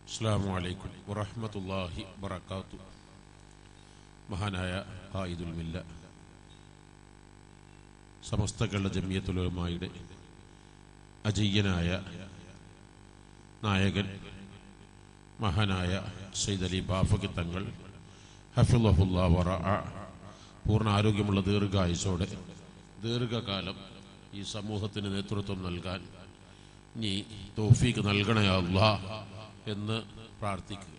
അസ്സാം വലൈക്കും വറഹമത്തല്ലാഹി വബർക്കാത്തു മഹാനായ ഖായിദുൽ മില്ല സമസ്ത കേരള ജമിയത്തുലമായുടെ അജയ്യനായ നായകൻ മഹാനായ സൈദ് അലി ബാഫകി തങ്ങൾ ഹഫിള്ളഹുല്ല വറ പൂർണ്ണ ആരോഗ്യമുള്ള ദീർഘായുസോടെ ദീർഘകാലം ഈ സമൂഹത്തിന് നേതൃത്വം നൽകാൻ നീ തോഫീക്ക് നൽകണേ അല്ലാ എന്ന് പ്രാർത്ഥിക്കുക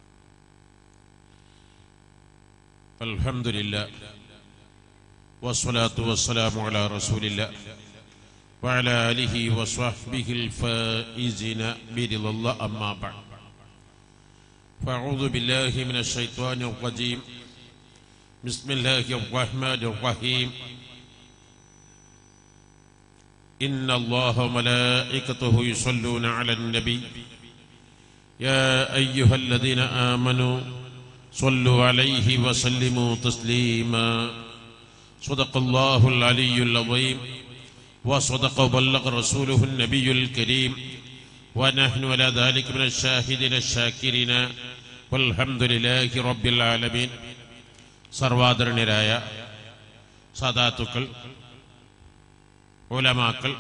അൽഹംദുലില്ല വസ്സലാത്തു വസ്സലാമു അലാ റസൂലില്ല وعلى آله وصحبه الفائزين برضا الله أما بعد فأعوذ بالله من الشيطان الرجيم بسم الله الرحمن الرحيم إن الله وملائكته يصلون على النبي يا أيها الذين آمنوا صلوا عليه وسلموا تسليما صدق الله العلي العظيم وصدق وبلغ رسوله النبي الكريم ونحن على ذلك من الشاهدين الشاكرين والحمد لله رب العالمين സർവാദരണരായ സാദാത്തുക്കൾ ഉലമാക്കൾ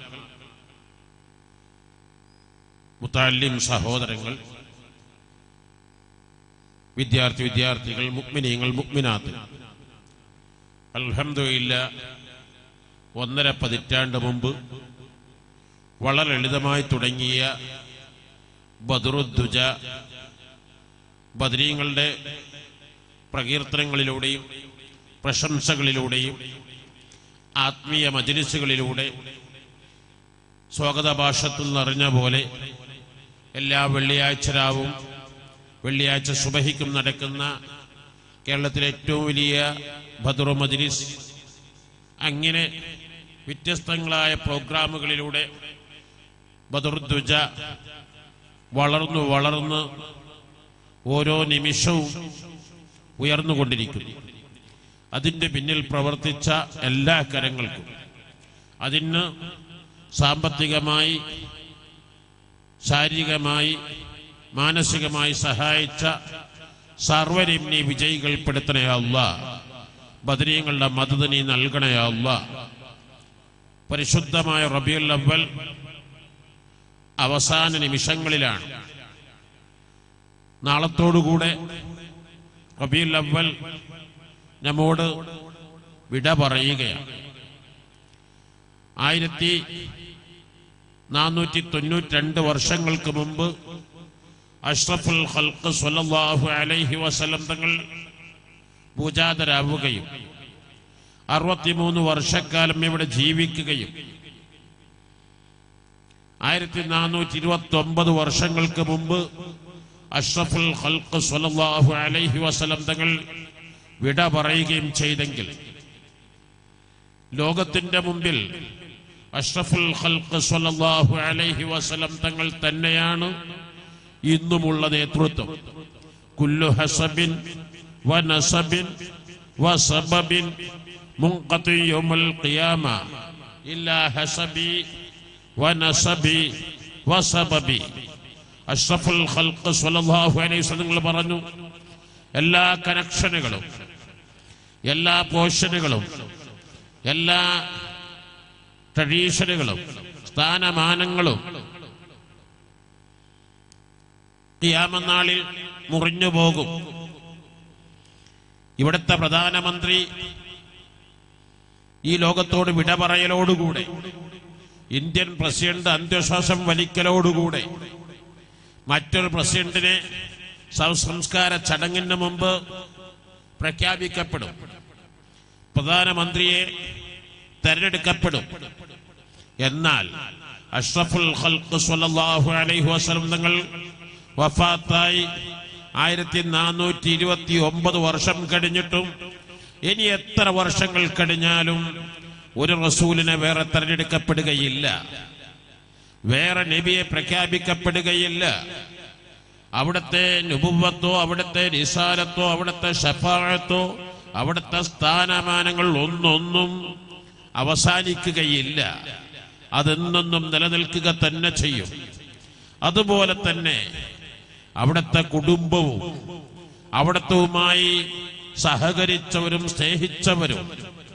മുത്താലിം സഹോദരങ്ങൾ വിദ്യാർത്ഥി വിദ്യാർത്ഥികൾ മുക്മിനീങ്ങൾ മുക്മിനാത്ത് അൽഹംദുലില്ല ഒന്നര പതിറ്റാണ്ട് മുമ്പ് വളരെ ലളിതമായി തുടങ്ങിയ ബദറുദ്ദുജ ബദരീങ്ങളുടെ പ്രകീർത്തനങ്ങളിലൂടെയും പ്രശംസകളിലൂടെയും ആത്മീയ മജലിസുകളിലൂടെ സ്വാഗത ഭാഷത്തിൽ നിറഞ്ഞ പോലെ എല്ലാ വെള്ളിയാഴ്ച രാവും വെള്ളിയാഴ്ച സുബഹിക്കും നടക്കുന്ന കേരളത്തിലെ ഏറ്റവും വലിയ ബദറു മജ്ലിസ് അങ്ങനെ വ്യത്യസ്തങ്ങളായ പ്രോഗ്രാമുകളിലൂടെ ബദറുദ്ദുജ വളർന്നു വളർന്ന് ഓരോ നിമിഷവും ഉയർന്നുകൊണ്ടിരിക്കുന്നു അതിൻ്റെ പിന്നിൽ പ്രവർത്തിച്ച എല്ലാ കരങ്ങൾക്കും അതിന് സാമ്പത്തികമായി ശാരീരികമായി മാനസികമായി സഹായിച്ച സർവരും നീ വിജയികൾപ്പെടുത്തണയല്ല ബദരീങ്ങളുടെ മദത് നീ നൽകണയല്ല പരിശുദ്ധമായ റബിയുൽ അവൽ അവസാന നിമിഷങ്ങളിലാണ് നാളത്തോടുകൂടെ റബിയുൽ അവൽ നമ്മോട് വിട പറയുകയാണ് ആയിരത്തി നാനൂറ്റി തൊണ്ണൂറ്റി രണ്ട് വർഷങ്ങൾക്ക് മുമ്പ് അഷ്റഫുൽ ഖൽക്ക് സ്വല്ലല്ലാഹു അലൈഹി വസല്ലം തങ്ങൾ പൂജാതരാവുകയും അറുപത്തിമൂന്ന് വർഷക്കാലം ഇവിടെ ജീവിക്കുകയും ആയിരത്തി നാനൂറ്റി ഇരുപത്തി ഒമ്പത് വർഷങ്ങൾക്ക് മുമ്പ് അഷ്റഫുൽ ഖൽക്ക് സ്വല്ലല്ലാഹു അലൈഹി വസല്ലം തങ്ങൾ വിട പറയുകയും ചെയ്തെങ്കിൽ ലോകത്തിന്റെ മുമ്പിൽ അഷ്റഫുൽ ഖൽക്ക് സ്വല്ലല്ലാഹു അലൈഹി വസല്ലം തങ്ങൾ തന്നെയാണ് ഇന്നുമുള്ള നേതൃത്വം കുല്ലു ഹസബിൻ വനസബിൻ വസബബിൻ മുൻഖതി യൗമൽ ഖിയാമ ഇല്ലാ ഹസബി വനസബി വസബബി അഷ്റഫുൽ ഖൽക്ക് സ്വല്ലല്ലാഹു അലൈഹി വസല്ലം പറഞ്ഞു എല്ലാ കണക്ഷനുകളും എല്ലാ പോഷനുകളും എല്ലാ ട്രഡീഷനുകളും സ്ഥാനമാനങ്ങളും ിയാമനാളിൽ മുറിഞ്ഞു പോകും ഇവിടുത്തെ പ്രധാനമന്ത്രി ഈ ലോകത്തോട് വിട പറയലോടുകൂടെ ഇന്ത്യൻ പ്രസിഡന്റ് അന്ത്യശ്വാസം വലിക്കലോടുകൂടെ മറ്റൊരു പ്രസിഡന്റിനെ സംസ്കാര ചടങ്ങിന് മുമ്പ് പ്രഖ്യാപിക്കപ്പെടും പ്രധാനമന്ത്രിയെ തെരഞ്ഞെടുക്കപ്പെടും എന്നാൽ അഷ്റഫുൽ ഖൽഖ് സ്വല്ലല്ലാഹു അലൈഹി വസല്ലം തങ്ങൾ വഫാത്തായി ആയിരത്തി നാനൂറ്റി ഇരുപത്തി ഒമ്പത് വർഷം കഴിഞ്ഞിട്ടും ഇനി എത്ര വർഷങ്ങൾ കഴിഞ്ഞാലും ഒരു റസൂലിനെ വേറെ തെരഞ്ഞെടുക്കപ്പെടുകയില്ല വേറെ നബിയെ പ്രഖ്യാപിക്കപ്പെടുകയില്ല അവിടുത്തെ നുപുവത്തോ അവിടുത്തെ നിസാലത്തോ അവിടുത്തെ ഷഫാഴത്തോ അവിടുത്തെ സ്ഥാനമാനങ്ങൾ ഒന്നൊന്നും അവസാനിക്കുകയില്ല അതെന്നൊന്നും നിലനിൽക്കുക തന്നെ ചെയ്യും അതുപോലെ തന്നെ അവിടുത്തെ കുടുംബവും അവിടത്തുമായി സഹകരിച്ചവരും സ്നേഹിച്ചവരും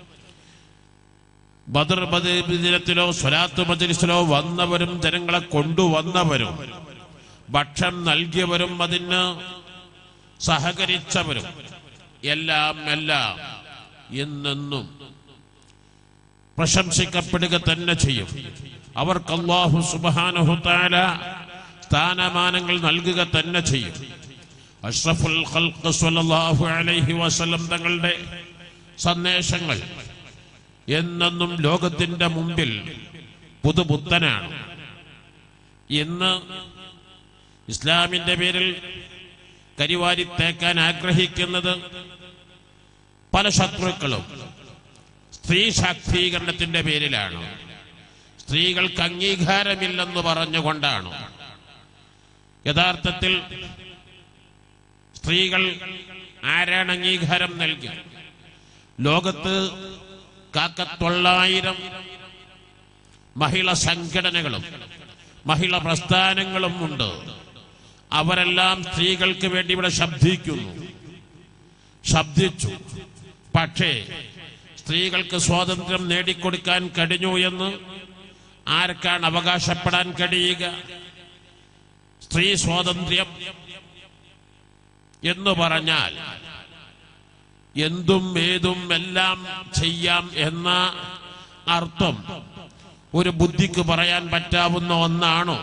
ബദർ ബദർ ദിനത്തിലോ സ്വലാത്ത് മജലിസിലോ വന്നവരും ജനങ്ങളെ കൊണ്ടുവന്നവരും ഭക്ഷണം നൽകിയവരും അതിന് സഹകരിച്ചവരും എല്ലാം എല്ലാം എന്നെന്നും പ്രശംസിക്കപ്പെടുക തന്നെ ചെയ്യും അവർക്ക് അള്ളാഹു സുബാനുഹുത്താല സ്ഥാനമാനങ്ങൾ നൽകുക തന്നെ ചെയ്യും അഷ്റഫുൽ ഖൽഖ് സ്വല്ലല്ലാഹു അലൈഹി വസല്ലം തങ്ങളുടെ സന്ദേശങ്ങൾ എന്നെന്നും ലോകത്തിന്റെ മുമ്പിൽ പുതുപുത്തനാണ് ഇന്ന് ഇസ്ലാമിന്റെ പേരിൽ കരിവാരി തേക്കാൻ ആഗ്രഹിക്കുന്നത് പല ശത്രുക്കളും സ്ത്രീ ശാക്തീകരണത്തിന്റെ പേരിലാണ് സ്ത്രീകൾക്ക് അംഗീകാരമില്ലെന്ന് പറഞ്ഞുകൊണ്ടാണ് യഥാർത്ഥത്തിൽ സ്ത്രീകൾ ആരാണ് അംഗീകാരം നൽകി ലോകത്ത് കാക്കത്തൊള്ളായിരം മഹിള സംഘടനകളും മഹിള പ്രസ്ഥാനങ്ങളും ഉണ്ട് അവരെല്ലാം സ്ത്രീകൾക്ക് വേണ്ടി ഇവിടെ ശബ്ദിക്കുന്നു ശബ്ദിച്ചു പക്ഷേ സ്ത്രീകൾക്ക് സ്വാതന്ത്ര്യം നേടിക്കൊടുക്കാൻ കഴിഞ്ഞു എന്ന് ആർക്കാണ് അവകാശപ്പെടാൻ കഴിയുക സ്ത്രീ സ്വാതന്ത്ര്യം എന്ന് പറഞ്ഞാൽ എന്തും ഏതും എല്ലാം ചെയ്യാം എന്ന അർത്ഥം ഒരു ബുദ്ധിക്ക് പറയാൻ പറ്റാവുന്ന ഒന്നാണോ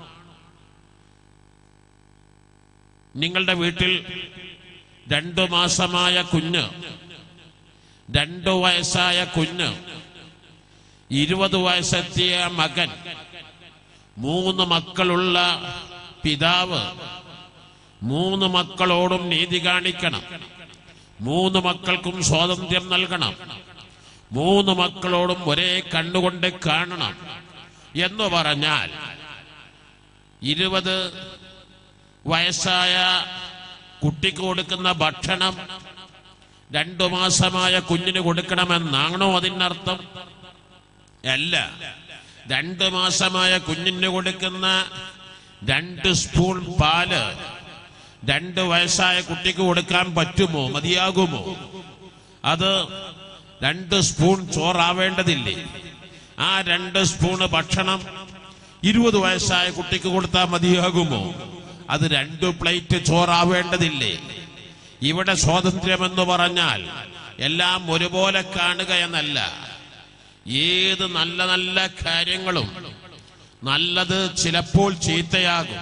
നിങ്ങളുടെ വീട്ടിൽ രണ്ടു മാസമായ കുഞ്ഞ് രണ്ടു വയസ്സായ കുഞ്ഞ് ഇരുപത് വയസ്സെത്തിയ മകൻ മൂന്ന് മക്കളുള്ള പിതാവ് മൂന്ന് മക്കളോടും നീതി കാണിക്കണം മൂന്ന് മക്കൾക്കും സ്വാതന്ത്ര്യം നൽകണം മൂന്ന് മക്കളോടും ഒരേ കണ്ണുകൊണ്ട് കാണണം എന്ന് പറഞ്ഞാൽ ഇരുപത് വയസ്സായ കുട്ടിക്ക് കൊടുക്കുന്ന ഭക്ഷണം രണ്ടു മാസമായ കുഞ്ഞിന് കൊടുക്കണമെന്നാണോ അതിനർത്ഥം അല്ല രണ്ട് മാസമായ കുഞ്ഞിന് കൊടുക്കുന്ന രണ്ട് സ്പൂൺ പാല് രണ്ട് വയസ്സായ കുട്ടിക്ക് കൊടുക്കാൻ പറ്റുമോ മതിയാകുമോ അത് രണ്ട് സ്പൂൺ ചോറാവേണ്ടതില്ലേ ആ രണ്ട് സ്പൂണ് ഭക്ഷണം ഇരുപത് വയസ്സായ കുട്ടിക്ക് കൊടുത്താൽ മതിയാകുമോ അത് രണ്ട് പ്ലേറ്റ് ചോറാവേണ്ടതില്ലേ ഇവിടെ സ്വാതന്ത്ര്യമെന്ന് പറഞ്ഞാൽ എല്ലാം ഒരുപോലെ കാണുക എന്നല്ല ഏത് നല്ല നല്ല കാര്യങ്ങളും നല്ലത് ചിലപ്പോൾ ചീത്തയാകും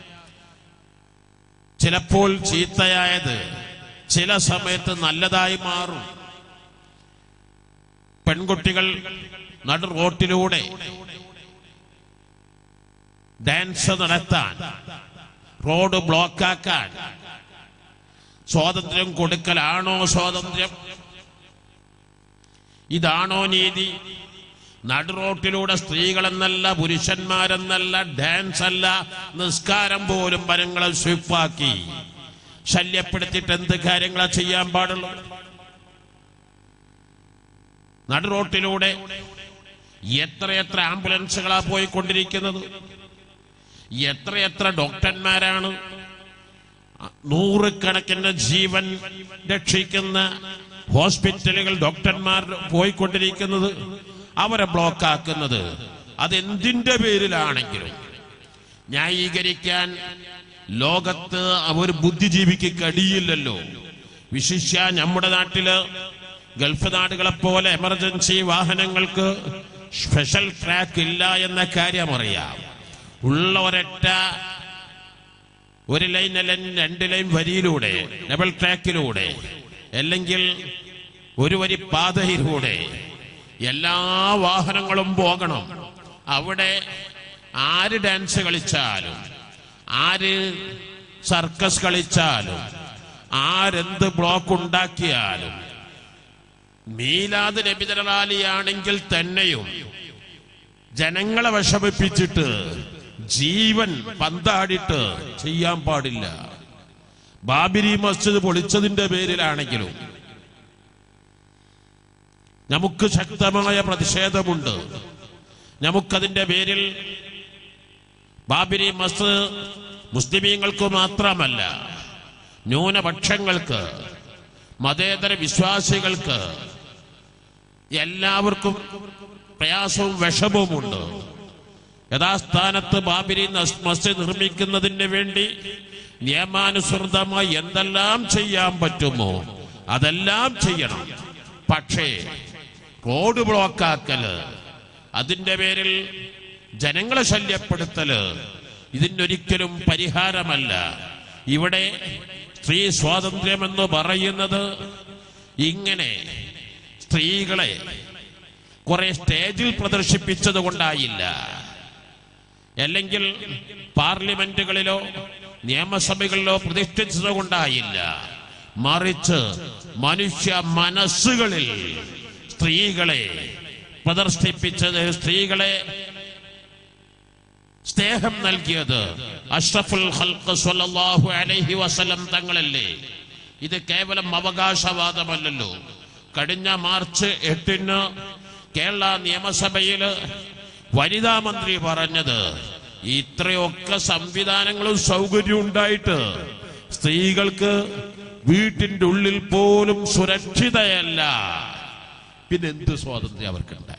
ചിലപ്പോൾ ചീത്തയായത് ചില സമയത്ത് നല്ലതായി മാറും പെൺകുട്ടികൾ നടു റോട്ടിലൂടെ ഡാൻസ് നടത്താൻ റോഡ് ബ്ലോക്കാക്കാൻ സ്വാതന്ത്ര്യം കൊടുക്കലാണോ സ്വാതന്ത്ര്യം ഇതാണോ നീതി നടുറോട്ടിലൂടെ സ്ത്രീകളെന്നല്ല പുരുഷന്മാരെന്നല്ല ഡാൻസ് അല്ല നിസ്കാരം പോലും പരങ്ങളെ സ്വിപ്പാക്കി ശല്യപ്പെടുത്തിയിട്ട് എന്ത് കാര്യങ്ങളാ ചെയ്യാൻ പാടുള്ളൂ നടുറോട്ടിലൂടെ എത്രയെത്ര ആംബുലൻസുകളാ പോയിക്കൊണ്ടിരിക്കുന്നത് എത്രയെത്ര ഡോക്ടർമാരാണ് നൂറുകണക്കിന് ജീവൻ രക്ഷിക്കുന്ന ഹോസ്പിറ്റലുകൾ ഡോക്ടർമാർ പോയിക്കൊണ്ടിരിക്കുന്നത് അവരെ ബ്ലോക്കാക്കുന്നത് അതെന്തിന്റെ പേരിലാണെങ്കിലും ന്യായീകരിക്കാൻ ലോകത്ത് ഒരു ബുദ്ധിജീവിക്ക് കഴിയില്ലല്ലോ വിശിഷ്യ നമ്മുടെ നാട്ടില് ഗൾഫ് നാടുകളെ പോലെ എമർജൻസി വാഹനങ്ങൾക്ക് സ്പെഷ്യൽ ട്രാക്ക് ഇല്ല എന്ന കാര്യം അറിയാം ഉള്ള ഒരൊറ്റ ഒരു ലൈൻ അല്ലെങ്കിൽ രണ്ട് ലൈൻ വരിയിലൂടെ ഡബിൾ ട്രാക്കിലൂടെ അല്ലെങ്കിൽ ഒരു വരി പാതയിലൂടെ എല്ലാ വാഹനങ്ങളും പോകണം അവിടെ ആര് ഡാൻസ് കളിച്ചാലും ആര് സർക്കസ് കളിച്ചാലും ആരെന്ത് ബ്ലോക്ക് ഉണ്ടാക്കിയാലും മീലാദ് നബിതറാലിയാണെങ്കിൽ തന്നെയും ജനങ്ങളെ വിഷമിപ്പിച്ചിട്ട് ജീവൻ പന്താടിട്ട് ചെയ്യാൻ പാടില്ല ബാബരി മസ്ജിദ് പൊളിച്ചതിന്റെ പേരിലാണെങ്കിലും നമുക്ക് ശക്തമായ പ്രതിഷേധമുണ്ട് നമുക്കതിന്റെ പേരിൽ ബാബരി മസ്ജിദ് മുസ്ലിമീങ്ങൾക്ക് മാത്രമല്ല ന്യൂനപക്ഷങ്ങൾക്ക് മതേതര വിശ്വാസികൾക്ക് എല്ലാവർക്കും പ്രയാസവും വിഷമവുമുണ്ട് യഥാസ്ഥാനത്ത് ബാബരി നസ് മസ്ജിദ് നിർമ്മിക്കുന്നതിന് വേണ്ടി നിയമാനുസൃതമായി എന്തെല്ലാം ചെയ്യാൻ പറ്റുമോ അതെല്ലാം ചെയ്യണം പക്ഷേ റോഡ് ബ്ലോക്കാക്കല് അതിന്റെ പേരിൽ ജനങ്ങളെ ശല്യപ്പെടുത്തല് ഇതിനൊരിക്കലും പരിഹാരമല്ല ഇവിടെ സ്ത്രീ സ്വാതന്ത്ര്യമെന്ന് പറയുന്നത് ഇങ്ങനെ സ്ത്രീകളെ കുറെ സ്റ്റേജിൽ പ്രദർശിപ്പിച്ചത് കൊണ്ടായില്ല അല്ലെങ്കിൽ പാർലമെന്റുകളിലോ നിയമസഭകളിലോ പ്രതിഷ്ഠിച്ചത് കൊണ്ടായില്ല മറിച്ച് മനുഷ്യ മനസ്സുകളിൽ സ്ത്രീകളെ പ്രദർശിപ്പിച്ചത് സ്ത്രീകളെ സ്നേഹം നൽകിയത് അഷ്റഫുൽ ഖൽഖ് സ്വല്ലല്ലാഹു അലൈഹി വസല്ലം തങ്ങളല്ലേ ഇത് കേവലം അവകാശവാദമല്ലല്ലോ കഴിഞ്ഞ മാർച്ച് എട്ടിന് കേരള നിയമസഭയില് വനിതാ മന്ത്രി പറഞ്ഞത് ഇത്രയൊക്കെ സംവിധാനങ്ങളും സൗകര്യവും ഉണ്ടായിട്ട് സ്ത്രീകൾക്ക് വീട്ടിന്റെ ഉള്ളിൽ പോലും സുരക്ഷിതയല്ല പിന്നെ എന്ത് സ്വാതന്ത്ര്യം അവർക്കുണ്ടായത്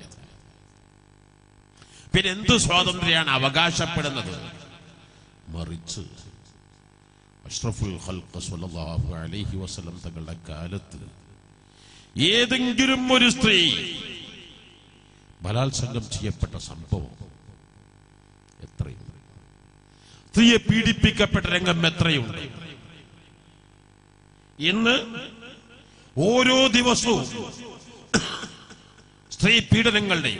പിന്നെ എന്ത് സ്വാതന്ത്ര്യമാണ് അവകാശപ്പെടുന്നത് മറിച്ച് അഷ്റഫുൽ ഖൽഖ് സ്വല്ലല്ലാഹു അലൈഹി വസല്ലം തങ്ങളുടെ കാലത്ത് ഏതെങ്കിലും ഒരു സ്ത്രീ ബലാത്സംഗം ചെയ്യപ്പെട്ട സംഭവം എത്രയുണ്ട് സ്ത്രീയെ പീഡിപ്പിക്കപ്പെട്ട രംഗം എത്രയുണ്ട് ഇന്ന് ഓരോ ദിവസവും സ്ത്രീ പീഡനങ്ങളുടെയും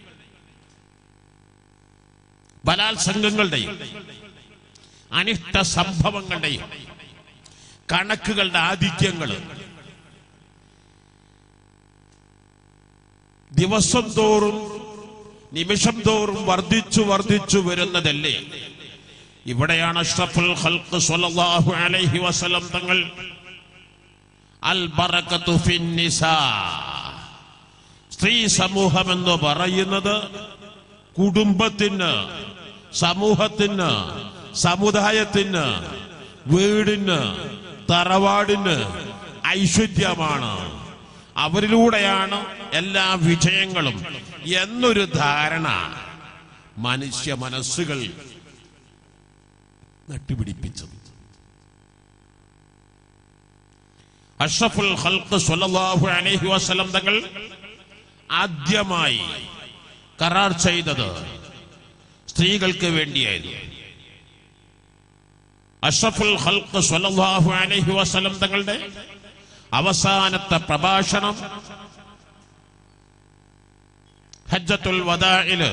ബലാത്സംഗങ്ങളുടെയും അനിഷ്ട സംഭവങ്ങളുടെയും കണക്കുകളുടെ ആധിക്യങ്ങൾ ദിവസം തോറും നിമിഷം തോറും വർദ്ധിച്ചു വർദ്ധിച്ചു വരുന്നതല്ലേ ഇവിടെയാണ് അഷ്റഫുൽ ഖൽഖ് സ്വല്ലല്ലാഹു അലൈഹി വസല്ലം തങ്ങൾ അൽ ബറകത്തു ഫിന്നിസാ സ്ത്രീ സമൂഹം എന്ന് പറയുന്നത് കുടുംബത്തിന് സമൂഹത്തിന് സമുദായത്തിന് വീടിന് തറവാടിന് ഐശ്വര്യമാണ് അവരിലൂടെയാണ് എല്ലാ വിജയങ്ങളും എന്നൊരു ധാരണ മനുഷ്യ മനസ്സുകൾ നട്ടുപിടിപ്പിച്ചത് അഷ്റഫുൽ ഖൽഖ് സ്വല്ലല്ലാഹു അലൈഹി വസല്ലം തങ്ങൾ ആദ്യമായി കരാർ ചെയ്തത് സ്ത്രീകൾക്ക് വേണ്ടിയായിരുന്നു അഷ്റഫുൽ ഖൽഖ് സ്വല്ലല്ലാഹു അലൈഹി വസല്ലം തങ്ങളുടെ അവസാനത്തെ പ്രഭാഷണം ഹജ്ജത്തുൽ വദാഇല്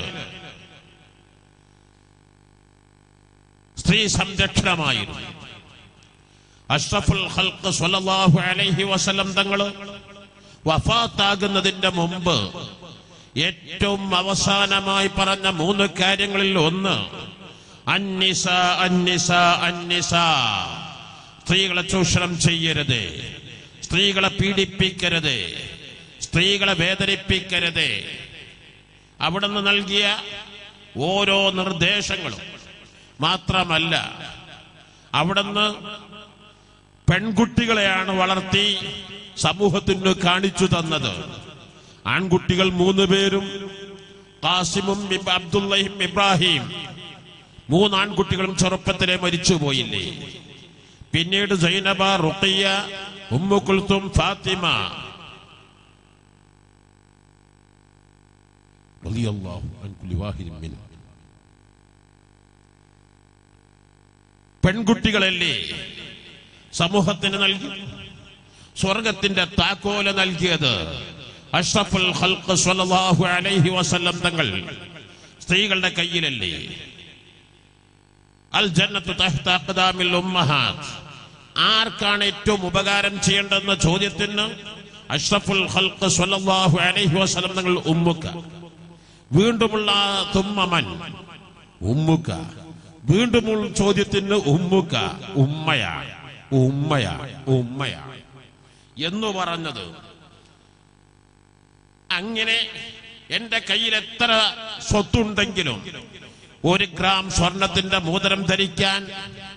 സ്ത്രീ സംരക്ഷണമായിരുന്നു അഷ്റഫുൽ ഖൽഖ് സ്വല്ലല്ലാഹു അലൈഹി വസല്ലം തങ്ങൾ വഫാത്താകുന്നതിന്റെ മുമ്പ് ഏറ്റവും അവസാനമായി പറഞ്ഞ മൂന്ന് കാര്യങ്ങളിൽ ഒന്ന് അന്നിസ അന്നിസ അന്നിസ സ്ത്രീകളെ ചൂഷണം ചെയ്യരുത് സ്ത്രീകളെ പീഡിപ്പിക്കരുത് സ്ത്രീകളെ വേദനിപ്പിക്കരുത് അവിടുന്ന് നൽകിയ ഓരോ നിർദ്ദേശങ്ങളും മാത്രമല്ല അവിടുന്ന് പെൺകുട്ടികളെയാണ് വളർത്തി സമൂഹത്തിന് കാണിച്ചു തന്നത് ആൺകുട്ടികൾ മൂന്ന് പേരും കാസിമും ഇബ് അബ്ദുള്ളയും ഇബ്രാഹിം മൂന്ന് ആൺകുട്ടികളും ചെറുപ്പത്തിലെ മരിച്ചുപോയില്ലേ പിന്നീട് Zainab Ruqayya Umm Kulthum Fatima റളിയല്ലാഹു അൻ കുല്ലി വാഹിദിൻ മിൻഹും. പെൺകുട്ടികളല്ലേ സമൂഹത്തിന് നൽകി സ്വർഗത്തിന്റെ താക്കോല് നൽകിയത് അഷ്റഫുൽ ഖൽഖ് സ്വല്ലല്ലാഹു അലൈഹി വസല്ലം തങ്ങൾ സ്ത്രീകളുടെ കയ്യിലല്ലേ അൽ ജന്നത്തു തഹ്ത അഖ്ദാമിൽ ഉമ്മഹാത്ത് ആർക്കാണ് ഏറ്റവും ഉപകാരം ചെയ്യേണ്ടതെന്ന ചോദ്യത്തിന് അഷ്റഫുൽ ഖൽഖ് സ്വല്ലല്ലാഹു അലൈഹി വസല്ലം തങ്ങൾ ഉമ്മുക്ക വീണ്ടുമുള്ള തുമ്മമൻ ഉമ്മുക്ക വീണ്ടുമുള്ള ചോദ്യത്തിന് ഉമ്മുക്ക ഉമ്മയാ ഉമ്മയാ ഉമ്മയാ എന്ന് പറഞ്ഞത് അങ്ങനെ എന്റെ കയ്യിൽ എത്ര സ്വത്തുണ്ടെങ്കിലും ഒരു ഗ്രാം സ്വർണത്തിന്റെ മോതിരം ധരിക്കാൻ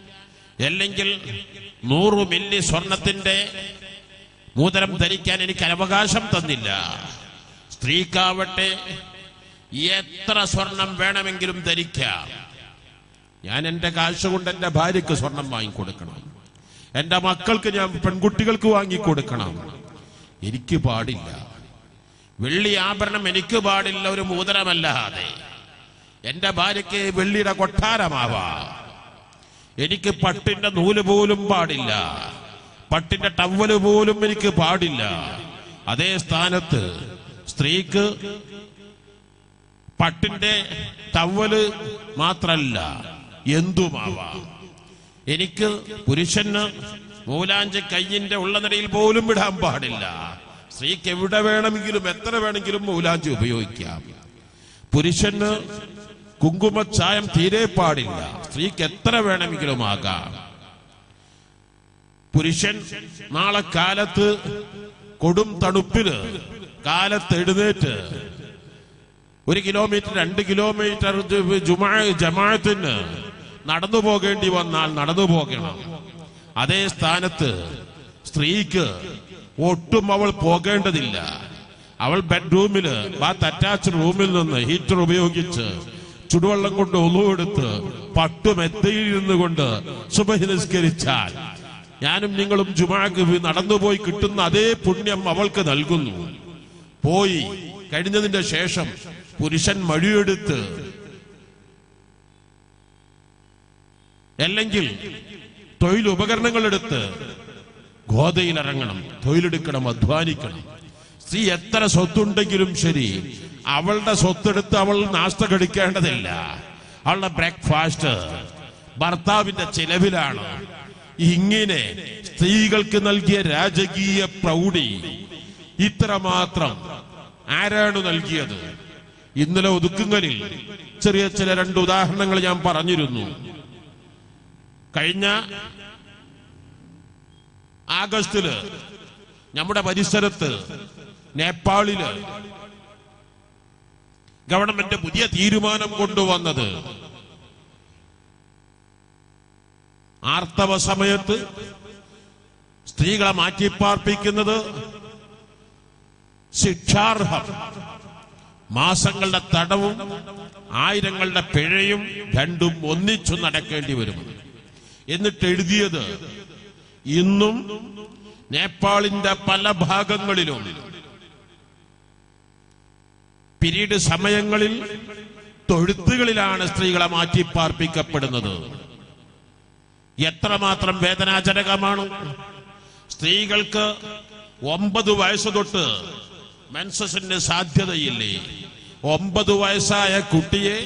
അല്ലെങ്കിൽ നൂറ് മില്ലി സ്വർണത്തിന്റെ മോതിരം ധരിക്കാൻ എനിക്ക് അവകാശം തന്നില്ല സ്ത്രീക്കാവട്ടെ എത്ര സ്വർണം വേണമെങ്കിലും ധരിക്കാം ഞാൻ എന്റെ കാശ് കൊണ്ട് എന്റെ ഭാര്യയ്ക്ക് സ്വർണം വാങ്ങിക്കൊടുക്കണം എന്റെ മക്കൾക്ക് ഞാൻ പെൺകുട്ടികൾക്ക് വാങ്ങിക്കൊടുക്കണം എനിക്ക് പാടില്ല വെള്ളി ആഭരണം എനിക്ക് പാടില്ല ഒരു മോതിരമല്ലാതെ എന്റെ ഭാര്യയ്ക്ക് വെള്ളിയുടെ കൊട്ടാരമാവാം എനിക്ക് പട്ടിന്റെ നൂല് പോലും പാടില്ല പട്ടിന്റെ ടവല് പോലും എനിക്ക് പാടില്ല അതേ സ്ഥാനത്ത് സ്ത്രീക്ക് പട്ടിന്റെ ടവല് മാത്രല്ല എന്തുമാവാം എനിക്ക് പുരുഷന് മൂലാഞ്ച് കയ്യിന്റെ ഉള്ളനിടയിൽ പോലും വിടാൻ പാടില്ല സ്ത്രീക്ക് എവിടെ വേണമെങ്കിലും എത്ര വേണമെങ്കിലും മൂലാഞ്ചി ഉപയോഗിക്കാം പുരുഷന് കുങ്കുമച്ചായം തീരെ പാടില്ല സ്ത്രീക്ക് എത്ര വേണമെങ്കിലും ആകാം പുരുഷൻ നാളെ കാലത്ത് കൊടും തണുപ്പില് കാലത്ത് എഴുന്നേറ്റ് ഒരു കിലോമീറ്റർ രണ്ട് കിലോമീറ്റർ ജുമാ ജമാഅത്തിന് നടന്നു പോകേണ്ടി വന്നാൽ നടന്നു പോകണം അതേ സ്ഥാനത്ത് സ്ത്രീക്ക് ഒട്ടും അവൾ പോകേണ്ടതില്ല അവൾ ബെഡ്റൂമില് ബാത്ത് അറ്റാച്ച് റൂമിൽ നിന്ന് ഹീറ്റർ ഉപയോഗിച്ച് ചുടുവെള്ളം കൊണ്ട് ഒന്നുകൊടുത്ത് പട്ടുമെത്തയിൽ ഇരുന്നു കൊണ്ട് സുബഹി നിസ്കരിച്ചാൽ ഞാനും നിങ്ങളും ജുമാക്ക് നടന്നുപോയി കിട്ടുന്ന അതേ പുണ്യം അവൾക്ക് നൽകുന്നു പോയി കഴിഞ്ഞതിന്റെ ശേഷം പുരുഷൻ മഴിയെടുത്ത് അല്ലെങ്കിൽ തൊഴിലുപകരണങ്ങൾ എടുത്ത് ഗോതയിലിറങ്ങണം തൊഴിലെടുക്കണം അധ്വാനിക്കണം സ്ത്രീ എത്ര സ്വത്തുണ്ടെങ്കിലും ശരി അവളുടെ സ്വത്തെടുത്ത് അവൾ നാസ്ത കഴിക്കേണ്ടതില്ല അവളുടെ ബ്രേക്ക്ഫാസ്റ്റ് ഭർത്താവിന്റെ ചെലവിലാണ് ഇങ്ങനെ സ്ത്രീകൾക്ക് നൽകിയ രാജകീയ പ്രൗഢി ഇത്രമാത്രം ആരാണ് നൽകിയത് ഇന്നലെ ഒതുക്കുങ്ങലിൽ ചെറിയ ചില രണ്ട് ഉദാഹരണങ്ങൾ ഞാൻ പറഞ്ഞിരുന്നു കഴിഞ്ഞ ആഗസ്റ്റില് നമ്മുടെ പരിസരത്ത് നേപ്പാളില് ഗവൺമെന്റ് പുതിയ തീരുമാനം കൊണ്ടുവന്നത് ആർത്തവ സമയത്ത് സ്ത്രീകളെ മാറ്റിപ്പാർപ്പിക്കുന്നത് ശിക്ഷാർഹം മാസങ്ങളുടെ തടവും ആയിരങ്ങളുടെ പിഴയും രണ്ടും ഒന്നിച്ചു നടക്കേണ്ടി വരും എന്നിട്ട് എഴുതിയത് ഇന്നും നേപ്പാളിന്റെ പല ഭാഗങ്ങളിലും പിരീഡ് സമയങ്ങളിൽ തൊഴുത്തുകളിലാണ് സ്ത്രീകളെ മാറ്റിപ്പാർപ്പിക്കപ്പെടുന്നത് എത്രമാത്രം വേദനാജനകമാണ് സ്ത്രീകൾക്ക് ഒമ്പത് വയസ്സ് തൊട്ട് മെൻസസിന് സാധ്യതയില്ലേ ഒമ്പത് വയസ്സായ കുട്ടിയെ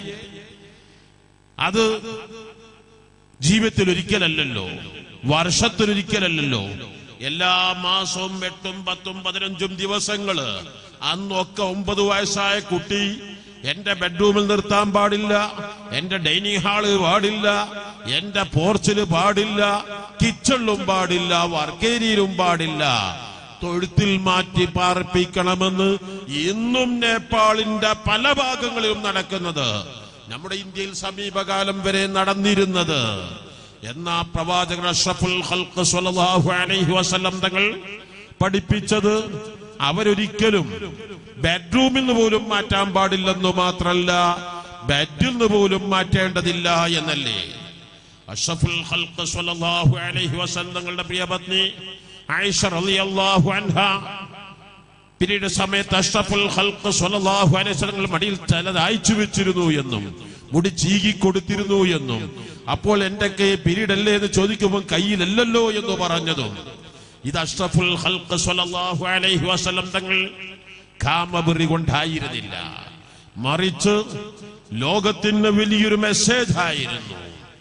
അത് ജീവിതത്തിൽ ഒരിക്കലല്ലല്ലോ വർഷത്തിലൊരിക്കലല്ലല്ലോ എല്ലാ മാസവും എട്ടും പത്തും പതിനഞ്ചും ദിവസങ്ങള് അന്നൊക്കെ ഒമ്പത് വയസ്സായ കുട്ടി എന്റെ ബെഡ്റൂമിൽ നിർത്താൻ പാടില്ല എന്റെ ഡൈനിങ് ഹാള് പാടില്ല എന്റെ പോർച്ചില് പാടില്ല കിച്ചണിലും പാടില്ല വർക്കേരിയിലും പാടില്ല തൊഴുത്തിൽ മാറ്റി പാർപ്പിക്കണമെന്ന് ഇന്നും നേപ്പാളിന്റെ പല ഭാഗങ്ങളിലും നടക്കുന്നത് നമ്മുടെ ഇന്ത്യയിൽ സമീപകാലം വരെ നടന്നിരുന്നത് എന്നാ പ്രവാചകൻ അഷ്റഫുൽ ഖൽഖ് സ്വല്ലല്ലാഹു അലൈഹി വസല്ലം തങ്ങൾ പഠിപ്പിച്ചത് അവരൊരിക്കലും ബെഡ്റൂമിൽ നിന്ന് പോലും മാറ്റാൻ പാടില്ലെന്ന് മാത്രല്ല ബെഡിൽ നിന്ന് പോലും മാറ്റേണ്ടതില്ല എന്നല്ലേ അഷ്റഫുൽ ഖൽഖ് സ്വല്ലല്ലാഹു അലൈഹി വസല്ലം തങ്ങളുടെ പ്രിയപത്നി ആയിഷ റളിയല്ലാഹു അൻഹ പിന്നീട് സമയത്ത് അഷ്റഫുൽ ഖൽഖ് സ്വല്ലല്ലാഹു അലൈഹി വസല്ലം മടിയിൽ ചിലത് അയച്ചു വെച്ചിരുന്നു എന്നും മുടി ചീകി കൊടുത്തിരുന്നു എന്നും അപ്പോൾ എന്റെ കൈ പിരീഡ് അല്ലേ എന്ന് ചോദിക്കുമ്പോൾ കയ്യിലല്ലല്ലോ എന്ന് പറഞ്ഞതും ഇത് അഷ്റഫുൽ ഖൽഖ് സ്വല്ലല്ലാഹു അലൈഹി വസല്ലം തങ്ങൾ കാമബറി കൊണ്ടായിരുന്നില്ല മറിച്ച് ലോകത്തിന് വലിയൊരു മെസ്സേജ് ആയിരുന്നു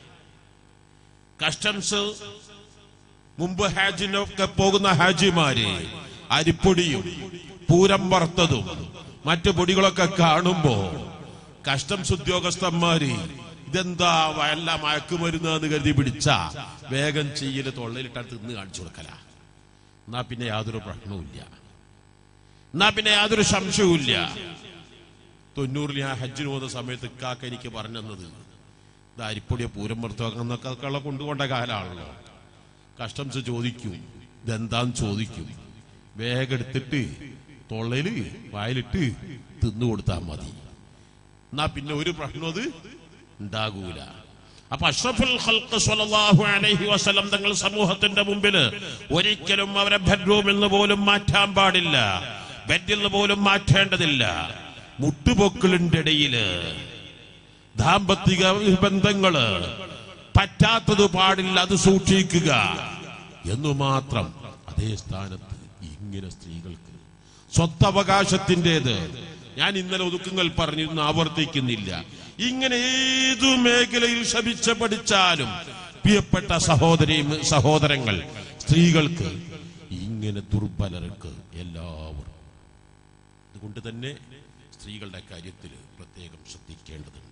കസ്റ്റംസ് മുമ്പ് ഹാജിനൊക്കെ പോകുന്ന ഹാജിമാര് അരിപ്പൊടിയും പൂരം വറുത്തതും മറ്റു പൊടികളൊക്കെ കാണുമ്പോ കസ്റ്റംസ് ഉദ്യോഗസ്ഥന്മാര് ഇതെന്താ വല്ല മയക്കുമരുന്ന് എന്ന് കരുതി പിടിച്ച വേഗം ചെയ്യല് തൊള്ളയിലിട്ട് തിന്ന് കാണിച്ചു കൊടുക്കല എന്നാ പിന്നെ യാതൊരു പ്രശ്നവുമില്ല എന്നാ പിന്നെ യാതൊരു സംശയവുമില്ല തൊണ്ണൂറിൽ ഞാൻ ഹജ്ജിന് പോകുന്ന സമയത്ത് ഇക്കാക്ക എനിക്ക് പറഞ്ഞത് ഇത് അരിപ്പൊടിയോ പൂരം പുറത്തുവെക്കുന്നൊക്കെ ഒക്കെ കൊണ്ടുകൊണ്ട കാലമാണല്ലോ കസ്റ്റംസ് ചോദിക്കും ഇതെന്താന്ന് ചോദിക്കും വേഗം എടുത്തിട്ട് തൊള്ളയില് വായിലിട്ട് തിന്നു കൊടുത്താൽ മതി എന്നാ പിന്നെ ഒരു പ്രശ്നം അത് ഉണ്ടാകൂല അപ്പൊ അഷ്റഫുൽ ഖൽഖ് സ്വല്ലല്ലാഹു അലൈഹി വസല്ലം തങ്ങൾ സമൂഹത്തിന്റെ മുമ്പിൽ ഒരിക്കലും അവരെ ബെഡ്റൂമിൽ നിന്ന് പോലും മാറ്റാൻ പാടില്ല ബെഡിൽ നിന്ന് പോലും മാറ്റേണ്ടതില്ല മുട്ടുപൊക്കിളിന്റെ ഇടയില് ദാമ്പത്തിക ബന്ധങ്ങള് പറ്റാത്തത് പാടില്ല അത് സൂക്ഷിക്കുക എന്നു മാത്രം അതേ സ്ഥാനത്ത് ഇങ്ങനെ സ്ത്രീകൾക്ക് സ്വത്തവകാശത്തിൻ്റെത് ഞാൻ ഇന്നലെ ഒതുക്കുങ്ങൾ പറഞ്ഞിരുന്നു ആവർത്തിക്കുന്നില്ല ഇങ്ങനെ ഏതു മേഖലയിൽ ശപിച്ച പഠിച്ചാലും പ്രിയപ്പെട്ട സഹോദരി സഹോദരങ്ങൾ സ്ത്രീകൾക്ക് ഇങ്ങനെ ദുർബലർക്ക് എല്ലാവരും അതുകൊണ്ട് തന്നെ സ്ത്രീകളുടെ കാര്യത്തിൽ പ്രത്യേകം ശ്രദ്ധിക്കേണ്ടതുണ്ട്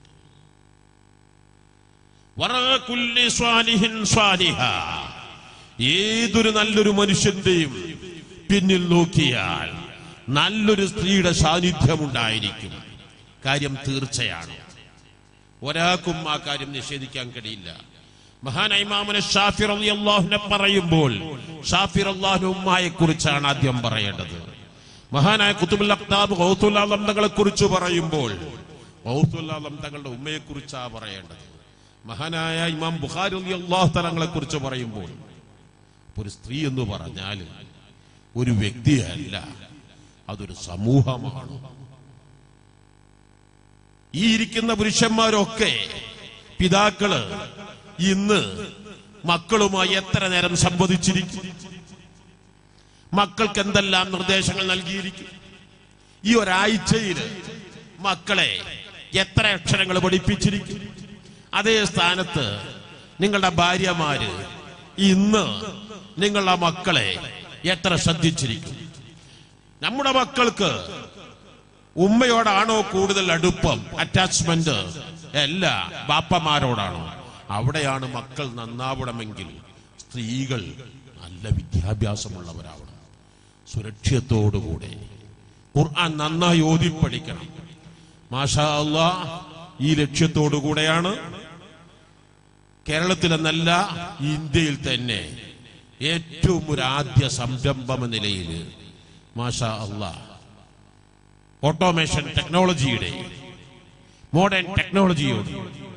വറകുല്ലി സ്വാലിഹിൻ സ്വാലിഹ. ഏതൊരു നല്ലൊരു മനുഷ്യന്റെയും പിന്നിൽ നോക്കിയാൽ നല്ലൊരു സ്ത്രീയുടെ സാന്നിധ്യം ഉണ്ടായിരിക്കും കാര്യം തീർച്ചയാണ് ഒരാൾക്കും ആ കാര്യം നിഷേധിക്കാൻ കഴിയില്ല മഹാനായ ഇമാമുന ഷാഫിർ അള്ളാഹുനെ പറയുമ്പോൾ ഷാഫിർ അള്ളാഹു ഉമ്മായെ കുറിച്ചാണ് ആദ്യം പറയേണ്ടത് മഹാനായ കുത്തുബുൽ അക്താബ് ഗൗത്തുല്ലാലം തങ്ങളെ കുറിച്ച് പറയുമ്പോൾ ഗൗത്തുല്ലാലം തങ്ങളുടെ ഉമ്മയെ കുറിച്ചാ പറയേണ്ടത് മഹാനായ ഇമാം ബുഖാരി അള്ളാഹു തലങ്ങളെ കുറിച്ച് പറയുമ്പോൾ ഒരു സ്ത്രീ എന്ന് പറഞ്ഞാൽ ഒരു വ്യക്തിയല്ല അതൊരു സമൂഹമാണ് ഈ ഇരിക്കുന്ന പുരുഷന്മാരൊക്കെ പിതാക്കള് ഇന്ന് മക്കളുമായി എത്ര നേരം സംവദിച്ചിരിക്കും മക്കൾക്ക് എന്തെല്ലാം നിർദ്ദേശങ്ങൾ നൽകിയിരിക്കും ഈ ഒരാഴ്ചയിൽ മക്കളെ എത്ര അക്ഷരങ്ങൾ പഠിപ്പിച്ചിരിക്കും അതേ സ്ഥാനത്ത് നിങ്ങളുടെ ഭാര്യമാര് ഇന്ന് നിങ്ങളുടെ മക്കളെ എത്ര ശ്രദ്ധിച്ചിരിക്കും നമ്മുടെ മക്കൾക്ക് ഉമ്മയോടാണോ കൂടുതൽ അടുപ്പം അറ്റാച്ച്മെന്റ് അല്ല ബാപ്പമാരോടാണോ അവിടെയാണ് മക്കൾ നന്നാവണമെങ്കിൽ സ്ത്രീകൾ നല്ല വിദ്യാഭ്യാസമുള്ളവരാവണം സുരക്ഷിതത്തോടുകൂടെ ഖുർആൻ നന്നായി ഓതി പഠിക്കണം മാഷാ അള്ളാ ഈ ലക്ഷ്യത്തോടുകൂടെയാണ് കേരളത്തിലെന്നല്ല ഇന്ത്യയിൽ തന്നെ ഏറ്റവും ഒരു ആദ്യ സംരംഭം എന്ന നിലയിൽ മാഷാ അള്ളാ ഓട്ടോമേഷൻ ടെക്നോളജിയുടെ മോഡേൺ ടെക്നോളജിയോട്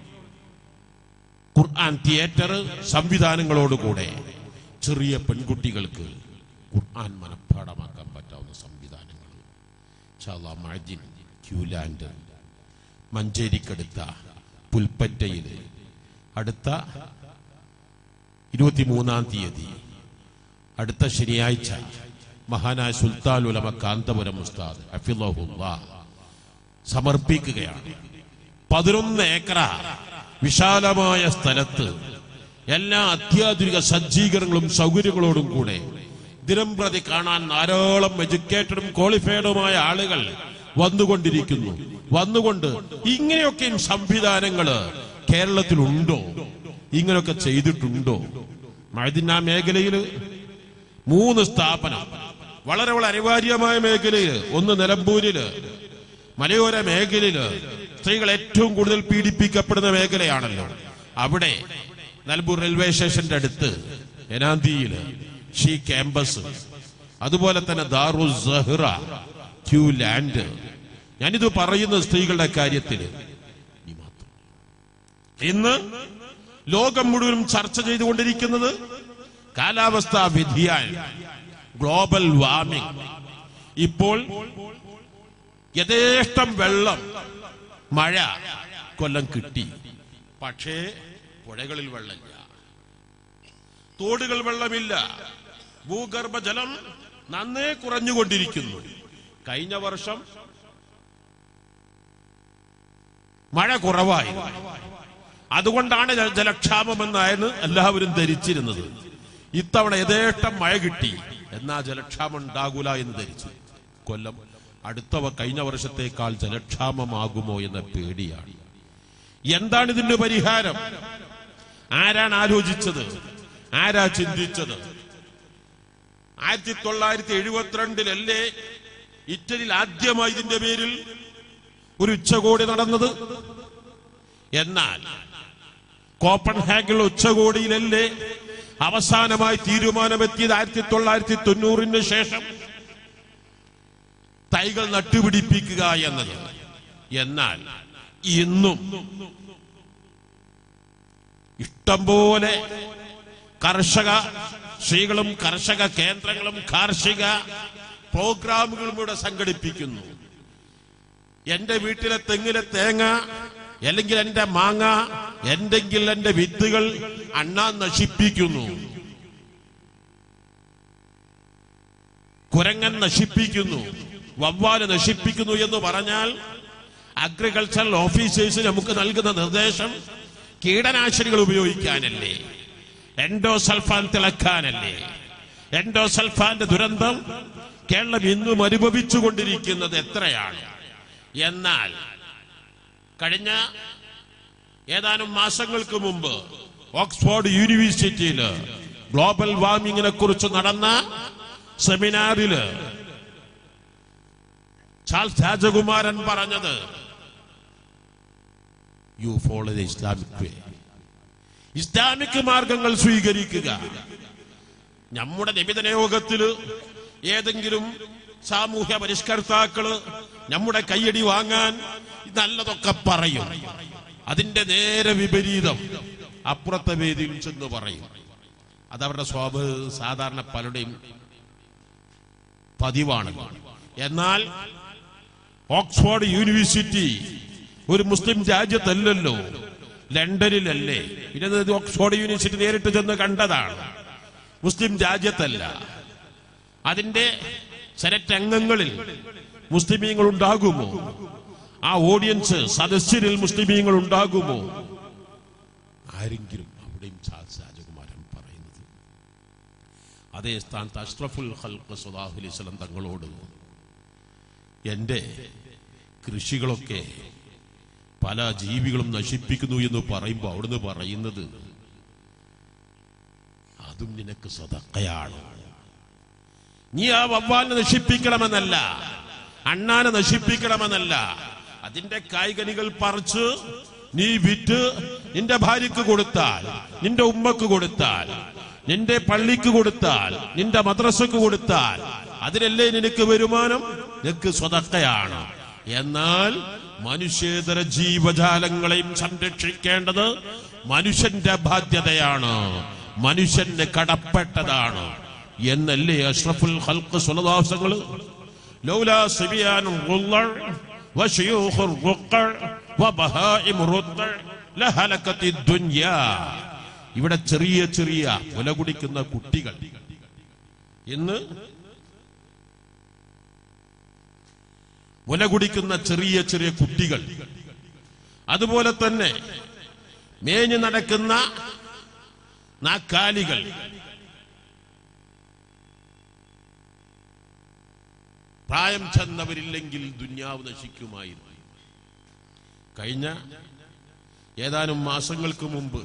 ഖുർആൻ തിയേറ്റർ സംവിധാനങ്ങളോടുകൂടെ ചെറിയ പെൺകുട്ടികൾക്ക് ഖുർആൻ മനഃപ്പാടമാക്കാൻ പറ്റാവുന്ന സംവിധാനങ്ങൾ ഇൻഷാല്ലാ മഅജിൻ ക്യൂലാൻഡ് മഞ്ചേരിക്കടുത്ത പുൽപ്പറ്റയിൽ അടുത്ത ഇരുപത്തിമൂന്നാം തീയതി അടുത്ത ശനിയാഴ്ച മഹാനായ സുൽത്താൻ ഉലമ കാന്തപുരം ഉസ്താദ് ഹഫിളഹുല്ലാ സമർപ്പിക്കുകയാണ് പതിനൊന്ന് ഏക്കറ വിശാലമായ സ്ഥലത്ത് എല്ലാ അത്യാധുനിക സജ്ജീകരണങ്ങളും സൗകര്യങ്ങളോടും കൂടെ ദിനം പ്രതി കാണാൻ ധാരാളം എഡ്യൂക്കേറ്റഡും ക്വാളിഫൈഡുമായ ആളുകൾ വന്നുകൊണ്ടിരിക്കുന്നു വന്നുകൊണ്ട് ഇങ്ങനെയൊക്കെയും സംവിധാനങ്ങള് കേരളത്തിലുണ്ടോ ഇങ്ങനെയൊക്കെ ചെയ്തിട്ടുണ്ടോ മഴദിന മേഖലയിൽ മൂന്ന് സ്ഥാപനം വളരെ വളരെ അനിവാര്യമായ മേഖലയിൽ ഒന്ന് നിലമ്പൂരില് മലയോര മേഖലയില് സ്ത്രീകൾ ഏറ്റവും കൂടുതൽ പീഡിപ്പിക്കപ്പെടുന്ന മേഖലയാണല്ലോ അവിടെ നിലമ്പൂർ റെയിൽവേ സ്റ്റേഷന്റെ അടുത്ത് എനാന്തിയില് ഷീ ക്യാമ്പസ് അതുപോലെ തന്നെ ദാറു സഹ്റ ക്യൂ ലാൻഡ് ഞാനിത് പറയുന്ന സ്ത്രീകളുടെ കാര്യത്തിൽ ഈ മാത്രം ഇന്ന് ലോകം മുഴുവനും ചർച്ച ചെയ്തുകൊണ്ടിരിക്കുന്നത് കാലാവസ്ഥാ വ്യതിയാനം ഗ്ലോബൽ വാർമിംഗ് ഇപ്പോൾ യഥേഷ്ടം വെള്ളം മഴ കൊല്ലം കിട്ടി പക്ഷേ പുഴകളിൽ വെള്ളമില്ല തോടുകൾ വെള്ളമില്ല ഭൂഗർഭജലം നന്നേ കുറഞ്ഞുകൊണ്ടിരിക്കുന്നു കഴിഞ്ഞ വർഷം മഴ കുറവായി അതുകൊണ്ടാണ് ജല- ജലക്ഷാമമെന്നായിരുന്നു എല്ലാവരും ധരിച്ചിരുന്നത് ഇത്തവണ യഥേഷ്ടം മഴ കിട്ടി എന്നാ ജലക്ഷാമം ഉണ്ടാകൂല എന്ന് ധരിച്ചു കൊല്ലം അടുത്തവ കഴിഞ്ഞ വർഷത്തേക്കാൾ ജലക്ഷാമമാകുമോ എന്ന പേടിയാണ് എന്താണ് ഇതിന്റെ പരിഹാരം ആരാണ് ആലോചിച്ചത് ആരാ ചിന്തിച്ചത് ആയിരത്തി തൊള്ളായിരത്തി എഴുപത്തിരണ്ടിലല്ലേ ഇറ്റലിയിൽ ആദ്യമായി ഇതിന്റെ പേരിൽ ഒരു ഉച്ചകോടി നടന്നത് എന്നാൽ കോപ്പൻഹാഗിൾ ഉച്ചകോടിയിലല്ലേ അവസാനമായി തീരുമാനമെത്തിയത് ആയിരത്തി തൊള്ളായിരത്തി തൊണ്ണൂറിന് ശേഷം തൈകൾ നട്ടുപിടിപ്പിക്കുക എന്നത് എന്നാൽ ഇന്നും ഇഷ്ടംപോലെ കർഷക സ്ത്രീകളും കർഷക കേന്ദ്രങ്ങളും കാർഷിക പ്രോഗ്രാമുകളും ഇവിടെ സംഘടിപ്പിക്കുന്നു എന്റെ വീട്ടിലെ തെങ്ങിലെ തേങ്ങ അല്ലെങ്കിൽ എന്റെ മാങ്ങ എന്തെങ്കിൽ എന്റെ വിത്തുകൾ അണ്ണാൻ നശിപ്പിക്കുന്നു കുരങ്ങൻ നശിപ്പിക്കുന്നു വവ്വാല് നശിപ്പിക്കുന്നു എന്ന് പറഞ്ഞാൽ അഗ്രികൾച്ചറൽ ഓഫീസേഴ്സ് നമുക്ക് നൽകുന്ന നിർദ്ദേശം കീടനാശിനികൾ ഉപയോഗിക്കാനല്ലേ എൻഡോസൾഫാൻ തിളക്കാനല്ലേ എൻഡോസൾഫാന്റെ ദുരന്തം കേരളം ഇന്നും അനുഭവിച്ചുകൊണ്ടിരിക്കുന്നത് എത്രയാണ് എന്നാൽ കഴിഞ്ഞ ഏതാനും മാസങ്ങൾക്ക് മുമ്പ് ഓക്സ്ഫോർഡ് യൂണിവേഴ്സിറ്റിയിൽ ഗ്ലോബൽ വാർമിങ്ങിനെ കുറിച്ച് നടന്ന സെമിനാറില് ചാൾസ് രാജകുമാരൻ പറഞ്ഞത് you follow the Islamic way Islamic മാർഗങ്ങൾ സ്വീകരിക്കുക നമ്മുടെ നിബിധന യോഗത്തില് ഏതെങ്കിലും സാമൂഹ്യ പരിഷ്കർത്താക്കള് നമ്മുടെ കയ്യടി വാങ്ങാൻ നല്ലതൊക്കെ പറയും അതിന്റെ നേരെ വിപരീതം അപ്പുറത്തെ വേദിയിൽ ചെന്ന് പറയും അതവരുടെ സ്വാഭ സാധാരണ പലരുടെയും പതിവാണ് എന്നാൽ ഓക്സ്ഫോർഡ് യൂണിവേഴ്സിറ്റി ഒരു മുസ്ലിം രാജ്യത്തല്ലല്ലോ ലണ്ടനിലല്ലേ പിന്നെ ഇത് ഓക്സ്ഫോർഡ് യൂണിവേഴ്സിറ്റി നേരിട്ട് ചെന്ന് കണ്ടതാണ് മുസ്ലിം രാജ്യത്തല്ല അതിന്റെ സെനറ്റ് അംഗങ്ങളിൽ മുസ്ലിമീങ്ങൾ ഉണ്ടാകുമോ ആ ഓഡിയൻസ് സദസ്യരിൽ മുസ്ലിമീങ്ങൾ ഉണ്ടാകുമോ ആരെങ്കിലും അവിടെയും ചാൾസ് രാജകുമാരൻ പറയുന്നത് അതേ സ്ഥാനത്ത് അഷ്റഫുൽ ഖൽഖ് സലാഹു അലൈഹി സ്വലം തങ്ങളോട് എൻ്റെ കൃഷികളൊക്കെ പല ജീവികളും നശിപ്പിക്കുന്നു എന്ന് പറയുമ്പോൾ അവിടുന്ന് പറയുന്നത് അതും നിനക്ക് സ്വതക്കയാണ് നീ ആ വവ്വാലിനെ നശിപ്പിക്കണമെന്നല്ല അണ്ണാനെ നശിപ്പിക്കണമെന്നല്ല അതിന്റെ കായ്കനികൾ പറിച്ച് നീ വിറ്റ് നിന്റെ ഭാര്യക്ക് കൊടുത്താൽ നിന്റെ ഉമ്മക്ക് കൊടുത്താൽ നിന്റെ പള്ളിക്ക് കൊടുത്താൽ നിന്റെ മദ്രസക്ക് കൊടുത്താൽ അതിനല്ലേ നിനക്ക് വരുമാനം നിനക്ക് സ്വതക്കയാണ് എന്നാൽ മനുഷ്യേതര ജീവജാലങ്ങളെയും സംരക്ഷിക്കേണ്ടത് മനുഷ്യന്റെ ബാധ്യതയാണ് മനുഷ്യന് കടപ്പെട്ടതാണ് എന്നല്ലേ അഷ്റഫുൽ ഖൽഖ് സുലദാസങ്ങൾ ലൗലാ സിബിയാനുൽ ഗുല്ലർ വശയൂഖുർ റുഖർ വബഹായിം റുദ്ദർ ലഹലകത്തി ദുനിയാ ഇവിടെ ചെറിയ ചെറിയ മുല കുടിക്കുന്ന കുട്ടികൾ ഇന്ന് മുല കുടിക്കുന്ന ചെറിയ ചെറിയ കുട്ടികൾ അതുപോലെ തന്നെ മേഞ്ഞു നടക്കുന്ന നാക്കാലികൾ പ്രായം ചെന്നവരില്ലെങ്കിൽ ദുന്യാവ് നശിക്കുമായിരുന്നു കഴിഞ്ഞ ഏതാനും മാസങ്ങൾക്ക് മുമ്പ്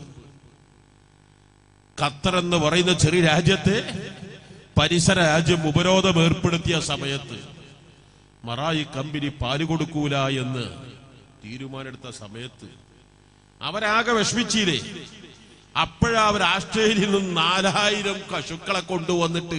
ഖത്തർ എന്ന് പറയുന്ന ചെറിയ രാജ്യത്തെ പരിസര രാജ്യം ഉപരോധം ഏർപ്പെടുത്തിയ സമയത്ത് മറായി കമ്പനി പാല് കൊടുക്കൂല എന്ന് തീരുമാനമെടുത്ത സമയത്ത് അവരാകെ വിഷമിച്ചില്ലേ അപ്പോഴാ അവർ ആസ്ട്രേലിയയിൽ നിന്ന് നാലായിരം പശുക്കളെ കൊണ്ടുവന്നിട്ട്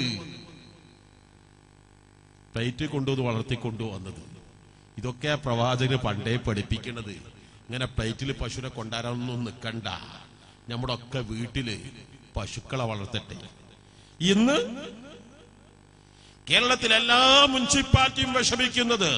പ്ലേറ്റ് കൊണ്ടുവന്ന് വളർത്തിക്കൊണ്ടുവന്നത് ഇതൊക്കെ പ്രവാചകന് പണ്ടേ പഠിപ്പിക്കണത് ഇങ്ങനെ പ്ലേറ്റിൽ പശുവിനെ കൊണ്ടുവരാനൊന്നും നിൽക്കണ്ട നമ്മുടെ ഒക്കെ വീട്ടില് പശുക്കളെ വളർത്തട്ടെ ഇന്ന് കേരളത്തിൽ എല്ലാ മുനിസിപ്പാലിറ്റിയും വിഷമിക്കുന്നത്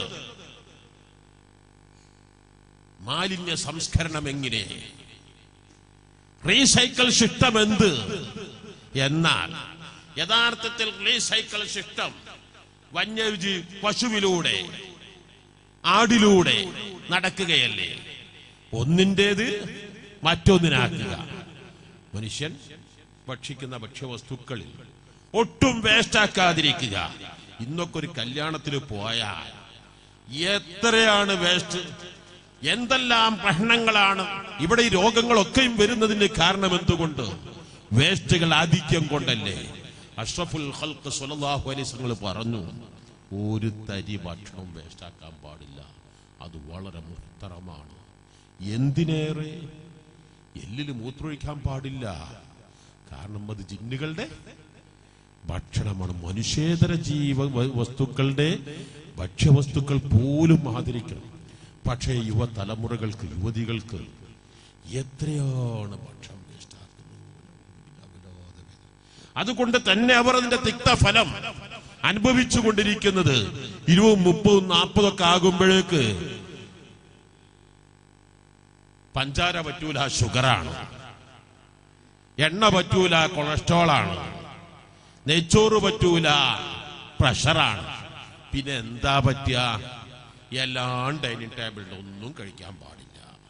മാലിന്യ സംസ്കരണം എങ്ങനെ റീസൈക്കിൾ സിസ്റ്റം എന്ത് എന്നാൽ യഥാർത്ഥത്തിൽ റീസൈക്കിൾ സിസ്റ്റം വന്യജീവി പശുവിലൂടെ ആടിലൂടെ നടക്കുകയല്ലേ ഒന്നിൻ്റേത് മറ്റൊന്നിനാക്കുക മനുഷ്യൻ ഭക്ഷിക്കുന്ന ഭക്ഷ്യവസ്തുക്കളിൽ ഒട്ടും വേസ്റ്റാക്കാതിരിക്കുക ഇന്നൊക്കെ ഒരു കല്യാണത്തിന് പോയാൽ എത്രയാണ് വേസ്റ്റ് എന്തെല്ലാം പ്രശ്നങ്ങളാണ് ഇവിടെ ഈ രോഗങ്ങളൊക്കെയും വരുന്നതിന് കാരണം എന്തുകൊണ്ട് വേസ്റ്റുകൾ ആധിക്യം കൊണ്ടല്ലേ അഷ്റഫുൽ ഖൽഖ് സ്വല്ലല്ലാഹു അലൈഹി വസല്ലം പറഞ്ഞു ഒരു തരി ഭക്ഷണം വേസ്റ്റാക്കാൻ പാടില്ല അത് വളരെ മുഹത്തറമാണ് എന്തിനേറെ എല്ലിൽ മൂത്രമൊഴിക്കാൻ പാടില്ല കാരണം അത് ജിന്നുകളുടെ ഭക്ഷണമാണ് മനുഷ്യേതര ജീവ വ- വസ്തുക്കളുടെ ഭക്ഷ്യവസ്തുക്കൾ പോലും ആദരിക്കണം പക്ഷേ യുവതലമുറകൾക്ക് യുവതികൾക്ക് എത്രയാണ് ഭക്ഷണം വേസ്റ്റാക്കുന്നത് അതുകൊണ്ട് തന്നെ അവർ അതിന്റെ തിക്തഫലം അനുഭവിച്ചു കൊണ്ടിരിക്കുന്നത് ഇരുപതും മുപ്പതും നാൽപ്പതൊക്കെ ആകുമ്പോഴേക്ക് പഞ്ചാര പറ്റൂല ഷുഗറാണ് എണ്ണ പറ്റൂല കൊളസ്ട്രോളാണ് നെയ്ച്ചോറ് പറ്റൂല പ്രഷറാണ് പിന്നെ എന്താ പറ്റുക എല്ലാം ഡൈനിങ് ടേബിളിൽ ഒന്നും കഴിക്കാൻ പാടില്ല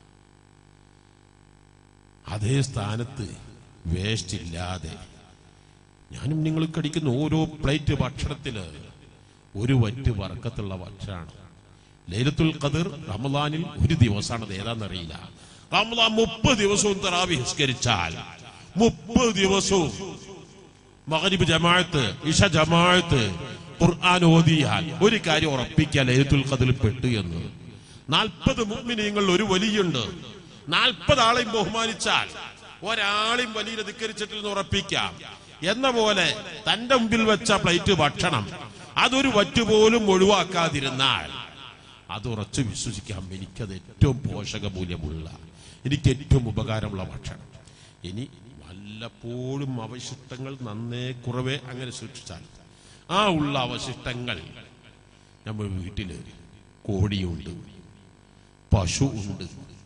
അതേ സ്ഥാനത്ത് വേസ്റ്റ് ഇല്ലാതെ ഞാനും നിങ്ങൾ കടിക്കുന്ന ഓരോ പ്ലേറ്റ് ഭക്ഷണത്തില് ഒരു വറ്റ് വർക്കത്തുള്ള ഭക്ഷണമാണ് ലൈലത്തുൽ ഖദർ റമദാനിൽ ഒരു ദിവസമാണ് അത് ഏതാണെന്നറിയില്ല റമദാൻ മുപ്പത് ദിവസവും തറാവി നിസ്കരിച്ചാൽ മുപ്പത് ദിവസവും മഗ്രിബ് ജമാഅത്ത് ഇഷ ജമാഅത്ത് ഖുർആൻ ഓതിയാൽ ഒരു കാര്യം ഉറപ്പിക്കുക ലൈലത്തുൽ ഖദറിൽ പെട്ടു എന്ന് നാൽപ്പത് മുഅ്മിനീങ്ങൾ ഒരു വലിയുണ്ട് നാൽപ്പത് ആളെയും ബഹുമാനിച്ചാൽ ഒരാളെയും വലിയ ധിക്കരിച്ചിട്ടില്ലെന്ന് ഉറപ്പിക്കാം എന്ന പോലെ തന്റെ മുമ്പിൽ വെച്ച പ്ലേറ്റ് ഭക്ഷണം അതൊരു വറ്റുപോലും ഒഴിവാക്കാതിരുന്നാൽ അത് ഉറച്ചു വിശ്വസിക്കാം എനിക്കത് ഏറ്റവും പോഷക മൂല്യമുള്ള എനിക്ക് ഏറ്റവും ഉപകാരമുള്ള ഭക്ഷണം ഇനി വല്ലപ്പോഴും അവശിഷ്ടങ്ങൾ നന്നേ കുറവേ അങ്ങനെ സൂക്ഷിച്ചാൽ ആ ഉള്ള അവശിഷ്ടങ്ങൾ നമ്മൾ വീട്ടില് കോഴിയുണ്ട് പശു ഉണ്ട്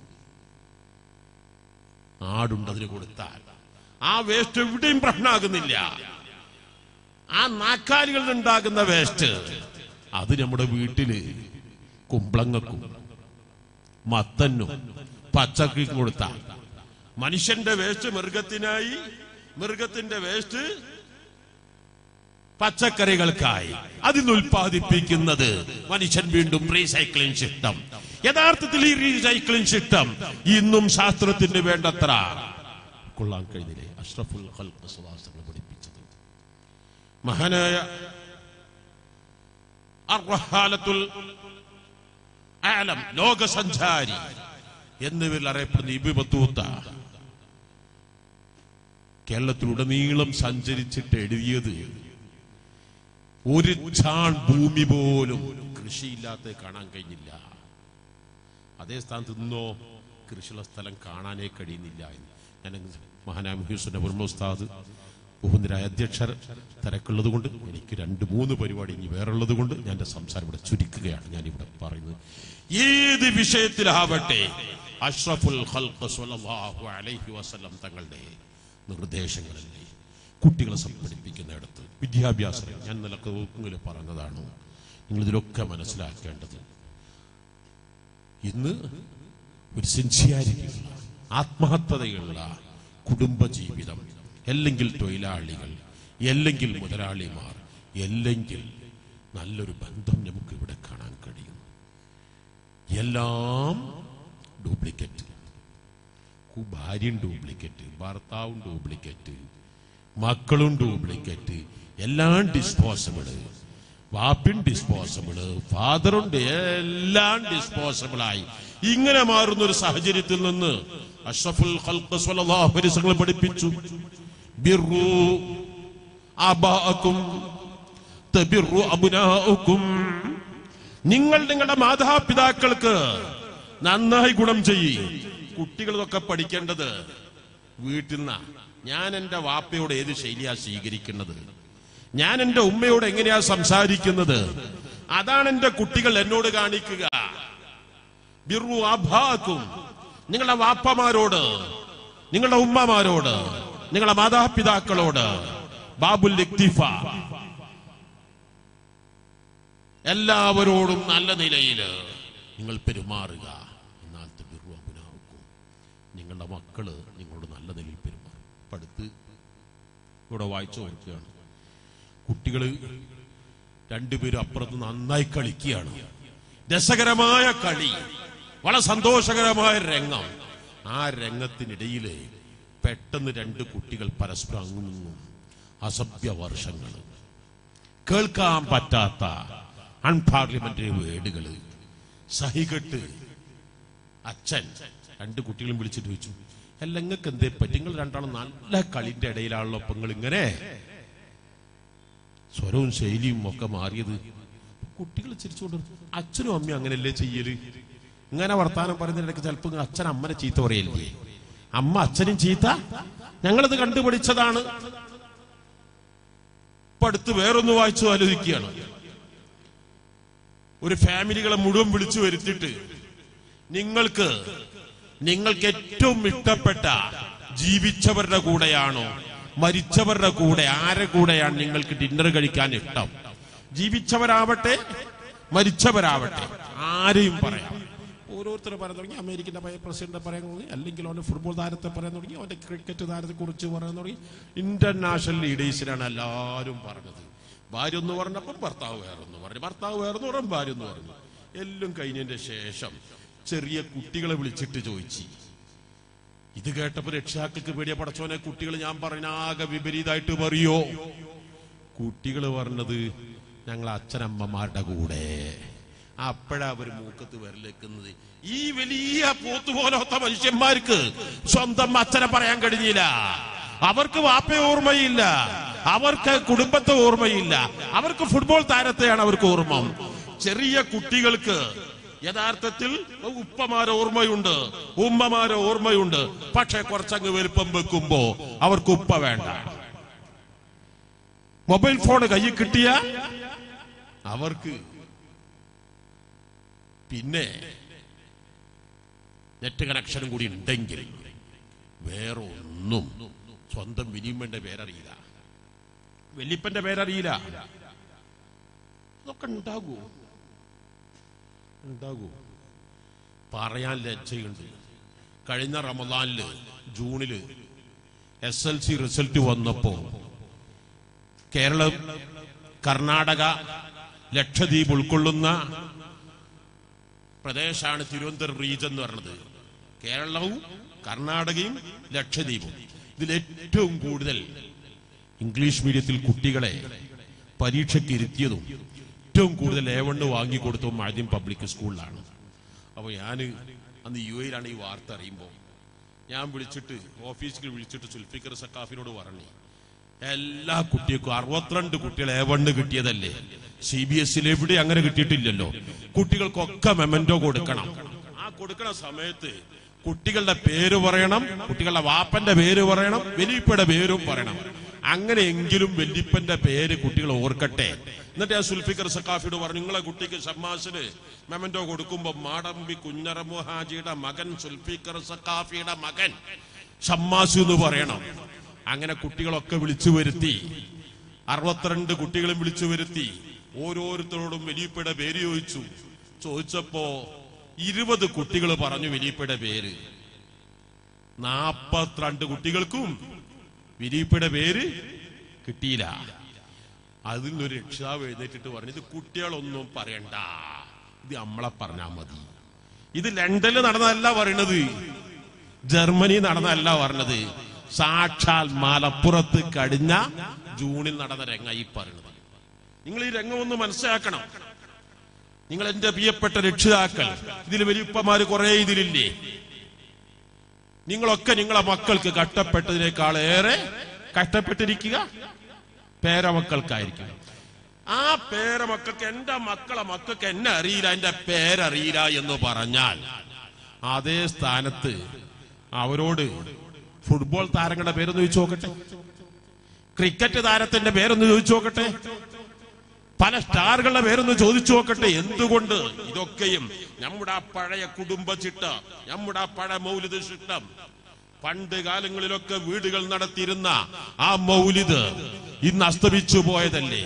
ആടുണ്ട് അതിന് കൊടുത്താൽ ആ വേസ്റ്റ് എവിടെയും പ്രശ്നമാകുന്നില്ല ആ നാക്കാലികളിൽ ഉണ്ടാകുന്ന വേസ്റ്റ് അത് നമ്മുടെ വീട്ടില് കുമ്പളങ്ങക്കും മത്തനും പച്ചക്കറിക്കും കൊടുത്താൽ മനുഷ്യന്റെ വേസ്റ്റ് മൃഗത്തിനായി മൃഗത്തിന്റെ വേസ്റ്റ് പച്ചക്കറികൾക്കായി അതിൽ ഉൽപ്പാദിപ്പിക്കുന്നത് മനുഷ്യൻ വീണ്ടും റീസൈക്ലിംഗ് സിസ്റ്റം യഥാർത്ഥത്തിൽ ഈ റീസൈക്ലിംഗ് സിസ്റ്റം ഇന്നും ശാസ്ത്രത്തിന് വേണ്ടത്ര കൊള്ളാൻ കഴിഞ്ഞില്ലേ അഷ്റഫുൽ ഖൽഖ് സുഹാസങ്ങൾ പഠിപ്പിച്ചത് മഹാനായ അർവഹാലത്തുൽ ആലം ലോകസഞ്ചാരി എന്നിവരിൽ അറിയപ്പെടുന്ന ഇബി ബത്തൂത്ത കേരളത്തിലുടനീളം സഞ്ചരിച്ചിട്ട് എഴുതിയത് ഒരു ചാൺ ഭൂമി പോലും കൃഷിയില്ലാത്ത കാണാൻ കഴിഞ്ഞില്ല അതേ സ്ഥാനത്ത് നിന്നോ കൃഷിയുള്ള സ്ഥലം കാണാനേ കഴിയുന്നില്ല എന്ന് ഞാൻ മഹാനായ മുഹീസുന്റെ ബ്രഹ്മോസ്താദ് ബഹുന്ദരായ അധ്യക്ഷർ തിരക്കുള്ളത് കൊണ്ട് എനിക്ക് രണ്ട് മൂന്ന് പരിപാടി ഇനി വേറുള്ളത് കൊണ്ട് ഞാൻ എന്റെ സംസാരം ഇവിടെ ചുരുക്കുകയാണ് ഞാൻ ഇവിടെ പറയുന്നത് ഏത് വിഷയത്തിലാവട്ടെ അഷ്റഫുൽ ഖൽഖ് സ്വല്ലല്ലാഹു അലൈഹി വസല്ലം തങ്ങളുടെ നിർദ്ദേശങ്ങളല്ലേ കുട്ടികളെ പഠിപ്പിക്കുന്നിടത്ത് വിദ്യാഭ്യാസം ഞാൻ നിലക്കെങ്കിലും പറഞ്ഞതാണ് നിങ്ങൾ ഇതിലൊക്കെ മനസ്സിലാക്കേണ്ടത് ഇന്ന് ഒരു സിൻസിയാരിറ്റിയുള്ള ആത്മഹത്യതയുള്ള കുടുംബജീവിതം അല്ലെങ്കിൽ തൊഴിലാളികൾ അല്ലെങ്കിൽ മുതലാളിമാർ അല്ലെങ്കിൽ നല്ലൊരു ബന്ധം നമുക്ക് ഇവിടെ കാണാൻ കഴിയും എല്ലാം ഡ്യൂപ്ലിക്കേറ്റ് കു- ഭാര്യയും ഡ്യൂപ്ലിക്കേറ്റ് ഭർത്താവും ഡ്യൂപ്ലിക്കേറ്റ് മക്കളും ഡ്യൂപ്ലിക്കേറ്റ് എല്ലാം ഡിസ്പോസിബിള് വാപ്പിൻ ഡിസ്പോസിബിള് ഫാദറുണ്ട് എല്ലാം ഡിസ്പോസിബിളായി ഇങ്ങനെ മാറുന്ന ഒരു സാഹചര്യത്തിൽ നിന്ന് അഷ്റഫുൽ ഖൽഖ് സ്വല്ലല്ലാഹു അലൈഹി വസല്ലം പഠിപ്പിച്ചു ബിർറു അബാഅക്കും തബിർറു അബ്നാഉക്കും നിങ്ങൾ നിങ്ങളുടെ മാതാപിതാക്കൾക്ക് നന്നായി ഗുണം ചെയ്യ് കുട്ടികളൊക്കെ പഠിക്കേണ്ടത് വീട്ടിൽ നിന്നാ ഞാൻ എന്റെ വാപ്പയോട് ഏത് ശൈലിയാ സ്വീകരിക്കുന്നത് ഞാൻ എന്റെ ഉമ്മയോട് എങ്ങനെയാ സംസാരിക്കുന്നത് അതാണ് എന്റെ കുട്ടികൾ എന്നോട് കാണിക്കുക ബിർറു ആഭാക്കും നിങ്ങളുടെ വാപ്പമാരോട് നിങ്ങളുടെ ഉമ്മമാരോട് നിങ്ങളുടെ മാതാപിതാക്കളോട് ബാബുൽ ഇക്തിഫ എല്ലാവരോടും നല്ല നിലയിൽ നിങ്ങൾ പെരുമാറുക എന്നാൽ ബിർറു അബുനാവുക്കും നിങ്ങളുടെ മക്കള് നിങ്ങളോട് നല്ല നിലയിൽ പെരുമാറും ഇപ്പൊ അടുത്ത് ഇവിടെ വായിച്ചു നോക്കുകയാണ് കുട്ടികള് രണ്ടുപേരും അപ്പുറത്ത് നന്നായി കളിക്കുകയാണ് രസകരമായ കളി വളരെ സന്തോഷകരമായ രംഗം ആ രംഗത്തിനിടയില് പെട്ടെന്ന് രണ്ട് കുട്ടികൾ പരസ്പരം അങ്ങും ഇങ്ങും അസഭ്യ വർഷങ്ങൾ കേൾക്കാൻ പറ്റാത്ത അൺപാർലമെന്ററി വേർഡുകള് സഹികെട്ട് അച്ഛൻ രണ്ട് കുട്ടികളും വിളിച്ചിട്ട് ചോദിച്ചു അല്ല നിങ്ങൾക്ക് എന്തേ പറ്റി നിങ്ങൾ രണ്ടാളും നല്ല കളിന്റെ ഇടയിലാണല്ലോ അപ്പൊ നിങ്ങൾ ഇങ്ങനെ സ്വരവും ശൈലിയും ഒക്കെ മാറിയത് കുട്ടികൾ ചിരിച്ചുകൊണ്ട് അച്ഛനും അമ്മയും അങ്ങനെയല്ലേ ചെയ്യല് ഇങ്ങനെ വർത്താനം പറയുന്നതിനിടയ്ക്ക് ചിലപ്പോൾ അച്ഛൻ അമ്മനെ ചീത്ത പറയല്ലേ അമ്മ അച്ഛനും ചീത്ത ഞങ്ങളത് കണ്ടുപിടിച്ചതാണ് ഇപ്പൊ അടുത്ത് വേറൊന്ന് വായിച്ചു ആലോചിക്കുകയാണ് ഒരു ഫാമിലികളെ മുഴുവൻ വിളിച്ചു വരുത്തിയിട്ട് നിങ്ങൾക്ക് നിങ്ങൾക്ക് ഏറ്റവും ഇഷ്ടപ്പെട്ട ജീവിച്ചവരുടെ കൂടെയാണോ മരിച്ചവരുടെ കൂടെ ആരെ കൂടെയാണ് നിങ്ങൾക്ക് ഡിന്നർ കഴിക്കാൻ ഇഷ്ടം ജീവിച്ചവരാവട്ടെ മരിച്ചവരാവട്ടെ ആരെയും പറയാം ഓരോരുത്തർ പറയാൻ തുടങ്ങി അമേരിക്കന്റെ പഴയ പ്രസിഡന്റ് പറയാൻ തുടങ്ങി അല്ലെങ്കിൽ അവന്റെ ഫുട്ബോൾ താരത്തെ പറയാൻ തുടങ്ങി അവന്റെ ക്രിക്കറ്റ് താരത്തെ കുറിച്ച് പറയാൻ തുടങ്ങി ഇന്റർനാഷണൽ ലീഡേഴ്സിനാണ് എല്ലാവരും പറഞ്ഞത് ഭാര്യ ഒന്ന് പറഞ്ഞപ്പം ഭർത്താവ് വേറൊന്ന് പറഞ്ഞു ഭർത്താവ് വേറൊന്ന് പറഞ്ഞു ഭാര്യ ഒന്ന് പറഞ്ഞു എല്ലാം കഴിഞ്ഞതിന്റെ ശേഷം ചെറിയ കുട്ടികളെ വിളിച്ചിട്ട് ചോദിച്ചു ഇത് കേട്ടപ്പോ രക്ഷാക്കൾക്ക് പേടിയ പടച്ചോനെ കുട്ടികൾ ഞാൻ പറഞ്ഞ ആകെ വിപരീതമായിട്ട് പറയോ കുട്ടികൾ പറഞ്ഞത് ഞങ്ങൾ അച്ഛനമ്മമാരുടെ കൂടെ അപ്പോഴാ അവർ മൂക്കത്ത് വിരലേക്കുന്നത് ഈ വലിയ പോത്തുപോലത്തെ മനുഷ്യന്മാർക്ക് സ്വന്തം അച്ഛനെ പറയാൻ കഴിഞ്ഞില്ല അവർക്ക് വാപ്പയെ ഓർമ്മയില്ല അവർക്ക് കുടുംബത്തെ ഓർമ്മയില്ല അവർക്ക് ഫുട്ബോൾ താരത്തെയാണ് അവർക്ക് ഓർമ്മ ചെറിയ കുട്ടികൾക്ക് യഥാർത്ഥത്തിൽ ഉപ്പമാരെ ഓർമ്മയുണ്ട് ഉമ്മമാരെ ഓർമ്മയുണ്ട് പക്ഷെ കുറച്ചങ്ങ് വലുപ്പം വെക്കുമ്പോ അവർക്ക് ഉപ്പ വേണ്ട മൊബൈൽ ഫോൺ കയ്യിൽ കിട്ടിയ അവർക്ക് പിന്നെ നെറ്റ് കണക്ഷനും കൂടി ഉണ്ടെങ്കിൽ വേറെ ഒന്നും സ്വന്തം വിനിമന്റെ പേരറിയില്ല വല്യപ്പന്റെ പേരറിയില്ല അതൊക്കെ ഉണ്ടാകൂ ഉണ്ടാകൂ പറയാൻ ലജ്ജയുണ്ട് കഴിഞ്ഞ റമദാനില് ജൂണില് എസ് എൽ സി റിസൾട്ട് വന്നപ്പോ കേരളം കർണാടക ലക്ഷദ്വീപ് ഉൾക്കൊള്ളുന്ന പ്രദേശമാണ് തിരുവനന്തപുരം റീജൻ എന്ന് പറയുന്നത് കേരളവും കർണാടകയും ലക്ഷദ്വീപും ഇതിൽ ഏറ്റവും കൂടുതൽ ഇംഗ്ലീഷ് മീഡിയത്തിൽ കുട്ടികളെ പരീക്ഷയ്ക്ക് ഇരുത്തിയതും ഏറ്റവും കൂടുതൽ ഏവണ്ണ് വാങ്ങിക്കൊടുത്തതും ആദ്യം പബ്ലിക് സ്കൂളിലാണ് അപ്പൊ ഞാൻ അന്ന് യു എയിലാണ് ഈ വാർത്ത അറിയുമ്പോൾ ഞാൻ വിളിച്ചിട്ട് ഓഫീസിൽ വിളിച്ചിട്ട് സുൽഫിക്കർ സക്കാഫിനോട് പറഞ്ഞു എല്ലാ കുട്ടികൾക്കും അറുപത്തിരണ്ട് കുട്ടികൾ ഏവണ്ണ് കിട്ടിയതല്ലേ സി ബി എസ് ഇൽ എവിടെ അങ്ങനെ കിട്ടിയിട്ടില്ലല്ലോ കുട്ടികൾക്കൊക്കെ മെമന്റോ കൊടുക്കണം ആ കൊടുക്കണ സമയത്ത് കുട്ടികളുടെ പേര് പറയണം കുട്ടികളുടെ വാപ്പന്റെ പേര് പറയണം വലിയപ്പയുടെ പേരും പറയണം അങ്ങനെയെങ്കിലും വല്യപ്പന്റെ പേര് കുട്ടികൾ ഓർക്കട്ടെ എന്നിട്ട് ആ സുൽഫിക്കർ സക്കാഫിയോട് പറഞ്ഞു നിങ്ങളെ കുട്ടിക്ക് ഷമ്മാസിന് മെമന്റോ കൊടുക്കുമ്പോ മാടമ്പി കുഞ്ഞറ മുഹാജിയുടെ മകൻ സുൽഫിക്കർ സക്കാഫിയുടെ മകൻ ഷമ്മാസ് എന്ന് പറയണം അങ്ങനെ കുട്ടികളൊക്കെ വിളിച്ചു വരുത്തി അറുപത്തിരണ്ട് കുട്ടികളും വിളിച്ചു വരുത്തി ഓരോരുത്തരോടും വലിയപ്പയുടെ പേര് ചോദിച്ചു ചോദിച്ചപ്പോ ഇരുപത് കുട്ടികൾ പറഞ്ഞു വലിയപ്പയുടെ പേര് നാപ്പത്തിരണ്ട് കുട്ടികൾക്കും വിരീപ്പയുടെ പേര് കിട്ടിയില്ല അതിൽ നിന്നൊരു രക്ഷിതാവ് എഴുന്നേറ്റിട്ട് പറഞ്ഞു ഇത് കുട്ടികളൊന്നും പറയണ്ട ഇത് നമ്മളെ പറഞ്ഞാ മതി ഇത് ലണ്ടനിൽ നടന്നതല്ല പറയണത് ജർമ്മനി നടന്നതല്ല പറഞ്ഞത് സാക്ഷാൽ മലപ്പുറത്ത് കഴിഞ്ഞ ജൂണിൽ നടന്ന രംഗ ഈ പറയുന്നത് നിങ്ങൾ ഈ രംഗം ഒന്ന് മനസ്സിലാക്കണം നിങ്ങൾ എന്റെ പ്രിയപ്പെട്ട രക്ഷിതാക്കൾ ഇതിൽ വലിയപ്പന്മാര് കുറെ ഇതിലില്ലേ നിങ്ങളൊക്കെ നിങ്ങളെ മക്കൾക്ക് കഷ്ടപ്പെട്ടതിനേക്കാൾ ഏറെ കഷ്ടപ്പെട്ടിരിക്കുക പേരമക്കൾക്കായിരിക്കും ആ പേരമക്കൾക്ക് എന്റെ മക്കളെ മക്കൾക്ക് എന്നെ അറിയില്ല എന്റെ പേരറിയില്ല എന്ന് പറഞ്ഞാൽ അതേ സ്ഥാനത്ത് അവരോട് ഫുട്ബോൾ താരങ്ങളുടെ പേരൊന്ന് ചോദിച്ചു നോക്കട്ടെ ക്രിക്കറ്റ് താരത്തിന്റെ പേരൊന്ന് ചോദിച്ചു നോക്കട്ടെ പല സ്റ്റാറുകളുടെ പേരൊന്ന് ചോദിച്ചു നോക്കട്ടെ എന്തുകൊണ്ട് ഇതൊക്കെയും നമ്മുടെ ആ പഴയ കുടുംബ ചിട്ട നമ്മുടെ ആ പഴയ മൗലിക ചിട്ടം പണ്ട് കാലങ്ങളിലൊക്കെ വീടുകൾ നടത്തിയിരുന്ന ആ മൗലിദ് ഇന്ന് അസ്തമിച്ചു പോയതല്ലേ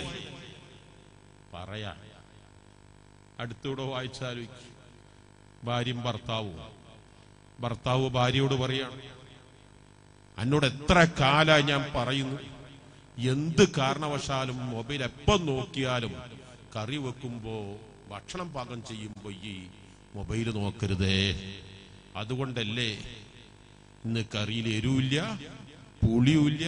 പറയാ അടുത്തൂടെ വായിച്ചാലും ഭാര്യയും ഭർത്താവും ഭർത്താവ് ഭാര്യയോട് പറയാണ് എന്നോട് എത്ര കാലായി ഞാൻ പറയുന്നു എന്ത് കാരണവശാലും മൊബൈൽ എപ്പം നോക്കിയാലും കറി വെക്കുമ്പോ ഭക്ഷണം പാകം ചെയ്യുമ്പോ ഈ മൊബൈൽ നോക്കരുതേ അതുകൊണ്ടല്ലേ ഇന്ന് കറിയിൽ എരിവില്ല പുളിയുമില്ല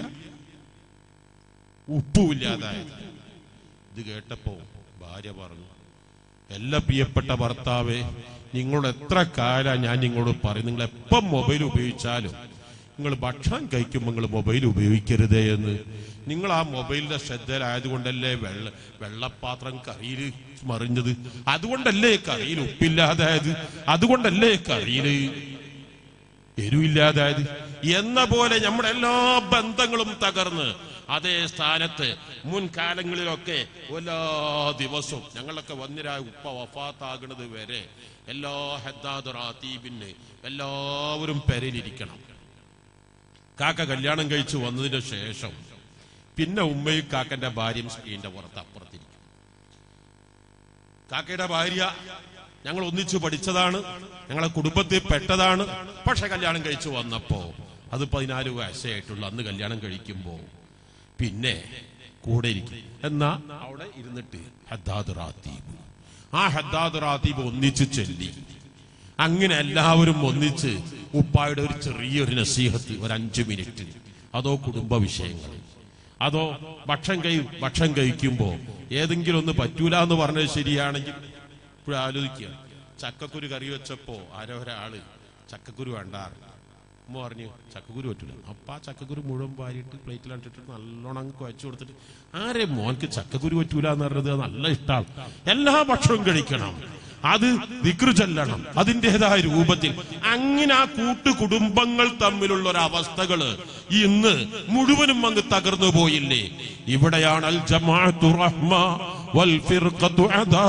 ഉപ്പുമില്ലാതായത് ഇത് കേട്ടപ്പോ ഭാര്യ പറഞ്ഞു എല്ലാ പ്രിയപ്പെട്ട ഭർത്താവേ നിങ്ങളോട് എത്ര കാല ഞാൻ നിങ്ങളോട് പറയും നിങ്ങൾ എപ്പം മൊബൈൽ ഉപയോഗിച്ചാലും നിങ്ങൾ ഭക്ഷണം കഴിക്കുമ്പോൾ നിങ്ങൾ മൊബൈൽ ഉപയോഗിക്കരുതേ എന്ന് നിങ്ങൾ ആ മൊബൈലിന്റെ ശ്രദ്ധയിലായതുകൊണ്ടല്ലേ വെള്ള വെള്ളപ്പാത്രം കറിയിൽ മറിഞ്ഞത് അതുകൊണ്ടല്ലേ കറിയിൽ ഉപ്പില്ലാതായത് അതുകൊണ്ടല്ലേ കറിയിൽ എരുവില്ലാതായത് എന്ന പോലെ നമ്മുടെ എല്ലാ ബന്ധങ്ങളും തകർന്ന് അതേ സ്ഥാനത്ത് മുൻകാലങ്ങളിലൊക്കെ എല്ലാ ദിവസവും ഞങ്ങളൊക്കെ വന്നിരായ ഉപ്പ വഫാത്താകുന്നത് വരെ എല്ലാ ഹദ്ദാദ് റാത്തീബിന് എല്ലാവരും പെരയിലിരിക്കണം കാക്ക കല്യാണം കഴിച്ചു വന്നതിന് ശേഷം പിന്നെ ഉമ്മയും കാക്കന്റെ ഭാര്യയും സ്ക്രീനിന്റെ പുറത്ത് അപ്പുറത്തിരിക്കും കാക്കയുടെ ഭാര്യ ഞങ്ങൾ ഒന്നിച്ചു പഠിച്ചതാണ് ഞങ്ങളെ കുടുംബത്തിൽ പെട്ടതാണ് പക്ഷെ കല്യാണം കഴിച്ചു വന്നപ്പോ അത് പതിനാല് വയസ്സായിട്ടുള്ളൂ അന്ന് കല്യാണം കഴിക്കുമ്പോ പിന്നെ കൂടെ ഇരിക്കും എന്നാ അവിടെ ഇരുന്നിട്ട് ഹദ്ദാദ് റാത്തീബ് ആ ഹദ്ദാദ് റാത്തീബ് ഒന്നിച്ചു ചൊല്ലി അങ്ങനെ എല്ലാവരും ഒന്നിച്ച് ഉപ്പായുടെ ഒരു ചെറിയൊരു നസീഹത്ത് ഒരു അഞ്ചു മിനിറ്റ് അതോ കുടുംബ വിഷയങ്ങൾ അതോ ഭക്ഷണം കഴി ഭക്ഷണം കഴിക്കുമ്പോ ഏതെങ്കിലും ഒന്ന് പറ്റൂല എന്ന് പറഞ്ഞത് ശരിയാണെങ്കിൽ ഇപ്പോഴും ആലോചിക്കുക ചക്കക്കുരു കറി വെച്ചപ്പോ ആരോ ഒരാള് ചക്കക്കുരു വേണ്ടാറ് ഉമ്മ പറഞ്ഞു ചക്കക്കുരു പറ്റൂല അപ്പൊ ആ ചക്കക്കുരു മുഴുവൻ വാരിയിട്ട് പ്ലേറ്റിൽ ഇട്ടിട്ട് നല്ലോണം അങ്ങ് കുഴച്ചു കൊടുത്തിട്ട് ആരെ മോൻക്ക് ചക്കക്കുരു പറ്റൂല എന്ന് പറഞ്ഞത് നല്ല ഇഷ്ടമാണ് എല്ലാ ഭക്ഷണവും കഴിക്കണം അത് ദിക്റ് ചൊല്ലണം അതിൻ്റെതായ രൂപത്തിൽ അങ്ങനെ ആ കൂട്ടു കുടുംബങ്ങൾ തമ്മിലുള്ള ഒരു അവസ്ഥകള് ഇന്ന് മുഴുവനും അങ്ങ് തകർന്നു പോയില്ലേ ഇവിടെയാണ് അൽ ജമാഅത്തു റഹ്മ വൽ ഫിർഖത്തു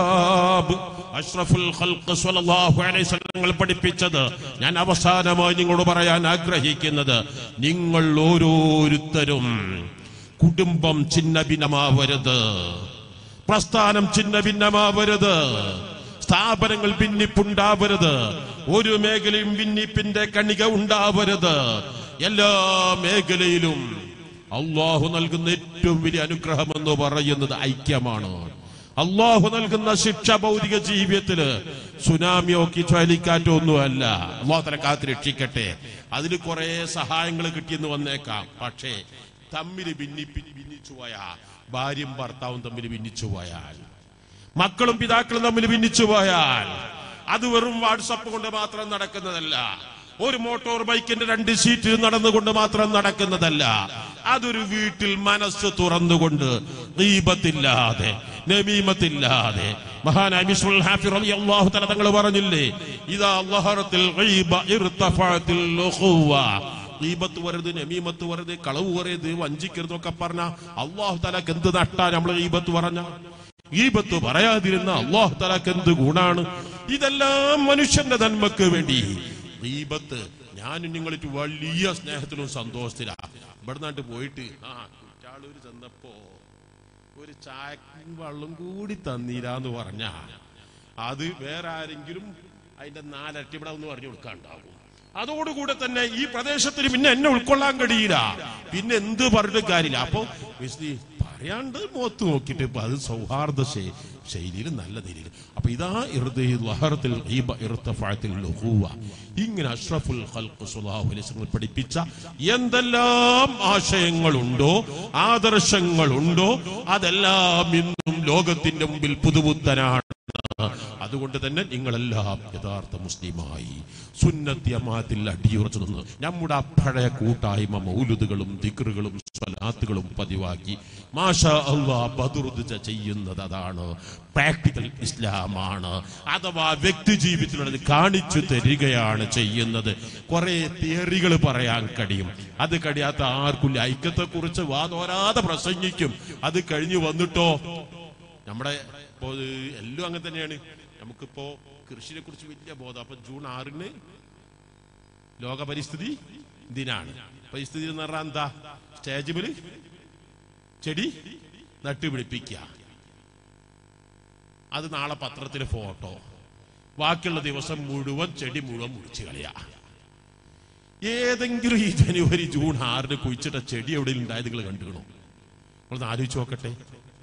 അദാബ് അഷ്റഫുൽ ഖൽഖ് സ്വല്ലല്ലാഹു അലൈഹി വസല്ലം പഠിപ്പിച്ചത് ഞാൻ അവസാനമായി നിങ്ങളോട് പറയാൻ ആഗ്രഹിക്കുന്നത് നിങ്ങൾ ഓരോരുത്തരും കുടുംബം ചിന്ന ഭിന്നമാവരുത് പ്രസ്ഥാനം ചിന്ന ഭിന്നമാവരുത് സ്ഥാപനങ്ങൾ ഭിന്നിപ്പുണ്ടാവരുത് ഒരു മേഖലയും ഭിന്നിപ്പിന്റെ കണിക ഉണ്ടാവരുത് എല്ലാ മേഖലയിലും അള്ളാഹു നൽകുന്ന ഏറ്റവും വലിയ അനുഗ്രഹം എന്ന് പറയുന്നത് ഐക്യമാണ് അള്ളാഹു നൽകുന്ന ശിക്ഷ ഭൗതിക ജീവിതത്തില് സുനാമിയോ ചുഴലിക്കാറ്റോ ഒന്നുമല്ല അള്ളാഹു തല കാത്ത് രക്ഷിക്കട്ടെ അതിൽ കുറെ സഹായങ്ങൾ കിട്ടിയെന്ന് വന്നേക്കാം പക്ഷേ തമ്മിൽ ഭിന്നിപ്പി ഭിന്നിച്ചു പോയാൽ ഭാര്യയും ഭർത്താവും തമ്മിൽ ഭിന്നിച്ചു പോയാൽ മക്കളും പിതാക്കളും തമ്മിൽ ഭിന്നിച്ചു പോയാൽ അത് വെറും വാട്സപ്പ് കൊണ്ട് മാത്രം നടക്കുന്നതല്ല ഒരു മോട്ടോർ ബൈക്കിന്റെ രണ്ട് സീറ്റിൽ നടന്നുകൊണ്ട് മാത്രം നടക്കുന്നതല്ല അതൊരു വീട്ടിൽ മനസ്സ് തുറന്നുകൊണ്ട് ദീപത്തില്ലാതെ നമീമത്തില്ലാതെ മഹാനായ മിസ്റുൽ ഹാഫിർ റളിയല്ലാഹു തആല തങ്ങൾ പറഞ്ഞില്ലേ ഇദാ അല്ലാഹറത്തിൽ ഗീബ ഇർതഫഅത്തിൽ ഉഖുവ ഈബത്ത് വരരുത് നമീമത്ത് വരരുത് കളവ് പറയരുത് വഞ്ചിക്കരുത് ഒക്കെ പറഞ്ഞ അള്ളാഹു തലക്ക് എന്ത് നട്ടാ നമ്മൾ ഈബത്ത് പറഞ്ഞ ഈബത്ത് പറയാതിരുന്ന അള്ളാഹു തലക്ക് എന്ത് ഗുണാണ് ഇതെല്ലാം മനുഷ്യന്റെ നന്മക്ക് വേണ്ടി ഈബത്ത് ഞാനും നിങ്ങളിട്ട് വലിയ സ്നേഹത്തിലും സന്തോഷത്തിലാ ഇവിടുന്നാട്ട് പോയിട്ട് ആ കുറ്റാളൂര് ചെന്നപ്പോ ഒരു ചായക്കും വെള്ളം കൂടി തന്നീരാന്ന് പറഞ്ഞ അത് വേറെ ആരെങ്കിലും അതിന്റെ നാലരട്ടി ഇവിടെ ഒന്ന് പറഞ്ഞു കൊടുക്കാണ്ടാവും അതോടുകൂടെ തന്നെ ഈ പ്രദേശത്തിന് പിന്നെ എന്നെ ഉൾക്കൊള്ളാൻ കഴിയില്ല പിന്നെ എന്ത് പറഞ്ഞിട്ട് കാര്യമില്ല അപ്പൊ വിസ്തി പറയാണ്ട് മുഖത്ത് നോക്കിയിട്ട് ഇപ്പൊ അത് സൗഹാർദ്ദ ശൈ- ശൈലിയിൽ നല്ല നിലയിൽ അപ്പൊ ഇതാ ഇർദി ലഹറത്തിൽ ഈബ ഇർത്തഫഅത്തിൽ ലുഹുവ. ഇങ്ങനെ അഷ്റഫുൽ ഖൽഖ് സ്വല്ലല്ലാഹു അലൈഹി വസല്ലം പഠിപ്പിച്ച എന്തെല്ലാം ആശയങ്ങളുണ്ടോ ആദർശങ്ങളുണ്ടോ അതെല്ലാം ഇന്നും ലോകത്തിന്റെ മുമ്പിൽ പുതുപുത്തനാണ് അതുകൊണ്ട് തന്നെ നിങ്ങളെല്ലാം യഥാർത്ഥ മുസ്ലിമായി സുന്നത്യമാത്തിൽ അടിയുറച്ചു നിന്ന് നമ്മുടെ ആ പഴയ കൂട്ടായ്മ മൗലുദുകളും ദിക്റുകളും സ്വലാത്തുകളും പതിവാക്കി മാഷ അള്ളാ ബദുർദ ചെയ്യുന്നത് അതാണ് പ്രാക്ടിക്കൽ ഇസ്ലാമാണ് അഥവാ വ്യക്തി ജീവിതത്തിലുള്ളത് കാണിച്ചു തരികയാണ് ചെയ്യുന്നത് കുറെ തിയറികൾ പറയാൻ കഴിയും അത് കഴിയാത്ത ആർക്കും ഐക്യത്തെ കുറിച്ച് വാതോരാതെ പ്രസംഗിക്കും അത് കഴിഞ്ഞു വന്നിട്ടോ നമ്മുടെ ഇപ്പോ ഇത് എല്ലാം അങ്ങനെ തന്നെയാണ് നമുക്കിപ്പോ കൃഷിയെ കുറിച്ച് വലിയ ബോധം അപ്പൊ ജൂൺ ആറിന് ലോക പരിസ്ഥിതി ദിനാണ് പരിസ്ഥിതി എന്ന് പറഞ്ഞാൽ എന്താ സ്റ്റേജിൽ ചെടി നട്ടുപിടിപ്പിക്കുക അത് നാളെ പത്രത്തിലെ ഫോട്ടോ ബാക്കിയുള്ള ദിവസം മുഴുവൻ ചെടി മുഴുവൻ മുറിച്ച് കളയാ ഏതെങ്കിലും ഈ ജനുവരി ജൂൺ ആറിന് കുഴിച്ചിട്ട ചെടി എവിടെയും ഉണ്ടായത് നിങ്ങൾ കണ്ടുകണോ നമ്മളൊന്ന് ആലോചിച്ച് നോക്കട്ടെ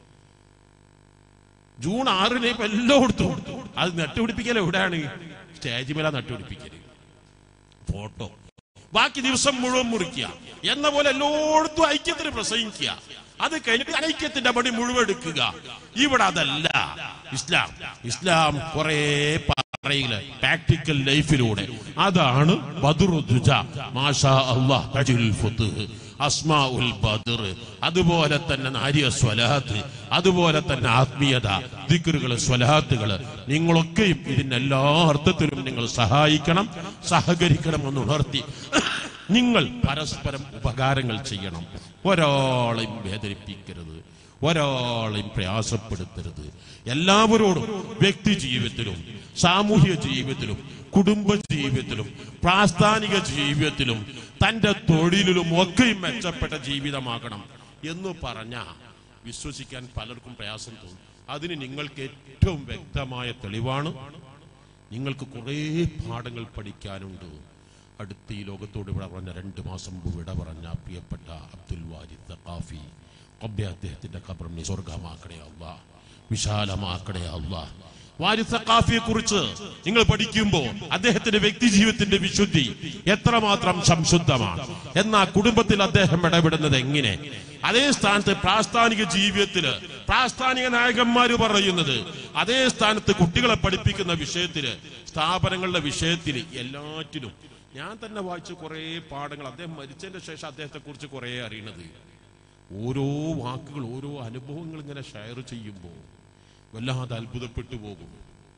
ജൂൺ ആറിന് ഇപ്പൊ എല്ലായിടത്തും അത് നട്ടുപിടിപ്പിക്കൽ എവിടെയാണ് സ്റ്റേജ് മേല നട്ടുപിടിപ്പിക്കല് ഫോട്ടോ ബാക്കി ദിവസം മുഴുവൻ മുറിക്കുക എന്ന പോലെ എല്ലായിടത്തും ഐക്യത്തിന് പ്രസംഗിക്കുക അത് കഴിഞ്ഞിട്ട് അനൈക്യത്തിന്റെ പണി മുഴുവൻ എടുക്കുക ഇവിടെ അതല്ല ഇസ്ലാം ഇസ്ലാം കുറെ പറയില്ല പ്രാക്ടിക്കൽ ലൈഫിലൂടെ അതാണ് ബദറുദ്ദുജ മാഷാ അല്ലാഹ് തജ്ലിൽ ഫുത്ഹ് അസ്മാ ഉൽ ബദർ അതുപോലെ തന്നെ നാരിയ സ്വലാത്ത് അതുപോലെ തന്നെ ആത്മീയത ദിക്റുകൾ സ്വലാത്തുകൾ നിങ്ങളൊക്കെയും ഇതിന് എല്ലാ അർത്ഥത്തിലും നിങ്ങൾ സഹായിക്കണം സഹകരിക്കണം എന്ന് ഉണർത്തി നിങ്ങൾ പരസ്പരം ഉപകാരങ്ങൾ ചെയ്യണം ഒരാളെയും വേദനിപ്പിക്കരുത് ഒരാളെയും പ്രയാസപ്പെടുത്തരുത് എല്ലാവരോടും വ്യക്തി ജീവിതത്തിലും സാമൂഹിക ജീവിതത്തിലും കുടുംബ ജീവിതത്തിലും പ്രാസ്ഥാനിക ജീവിതത്തിലും തന്റെ തൊഴിലിലും ഒക്കെയും മെച്ചപ്പെട്ട ജീവിതമാകണം എന്ന് പറഞ്ഞ വിശ്വസിക്കാൻ പലർക്കും പ്രയാസം തോന്നും അതിന് നിങ്ങൾക്ക് ഏറ്റവും വ്യക്തമായ തെളിവാണ് നിങ്ങൾക്ക് കുറേ പാഠങ്ങൾ പഠിക്കാനുണ്ട് അടുത്ത ഈ ലോകത്തോട് വിട പറഞ്ഞ രണ്ട് മാസം മുമ്പ് വിട പറഞ്ഞ പ്രിയപ്പെട്ട അബ്ദുൽ വാരിദ് തഖാഫി റബ്ബെ അദ്ദേഹത്തിന്റെ ഖബറിനെ സ്വർഗമാക്കണേ അല്ലാ വിശാലമാക്കണേ അല്ലാ വാരിദ് തഖാഫിയെ കുറിച്ച് നിങ്ങൾ പഠിക്കുമ്പോൾ അദ്ദേഹത്തിന്റെ വ്യക്തി ജീവിതത്തിന്റെ വിശുദ്ധി എത്രമാത്രം സംശുദ്ധമാണ് എന്നാ കുടുംബത്തിൽ അദ്ദേഹം ഇടപെടുന്നത് എങ്ങനെ അതേ സ്ഥാനത്ത് പ്രാസ്ഥാനിക ജീവിതത്തില് പ്രാസ്ഥാനിക നായകന്മാര് പറയുന്നത് അതേ സ്ഥാനത്ത് കുട്ടികളെ പഠിപ്പിക്കുന്ന വിഷയത്തില് സ്ഥാപനങ്ങളുടെ വിഷയത്തില് എല്ലാറ്റിലും ഞാൻ തന്നെ വായിച്ച കുറെ പാഠങ്ങൾ അദ്ദേഹം മരിച്ചതിന്റെ ശേഷം അദ്ദേഹത്തെ കുറിച്ച് കുറെ അറിയണത് ഓരോ വാക്കുകൾ ഓരോ അനുഭവങ്ങൾ ഇങ്ങനെ ഷെയർ ചെയ്യുമ്പോൾ വല്ലാതെ അത്ഭുതപ്പെട്ടു പോകും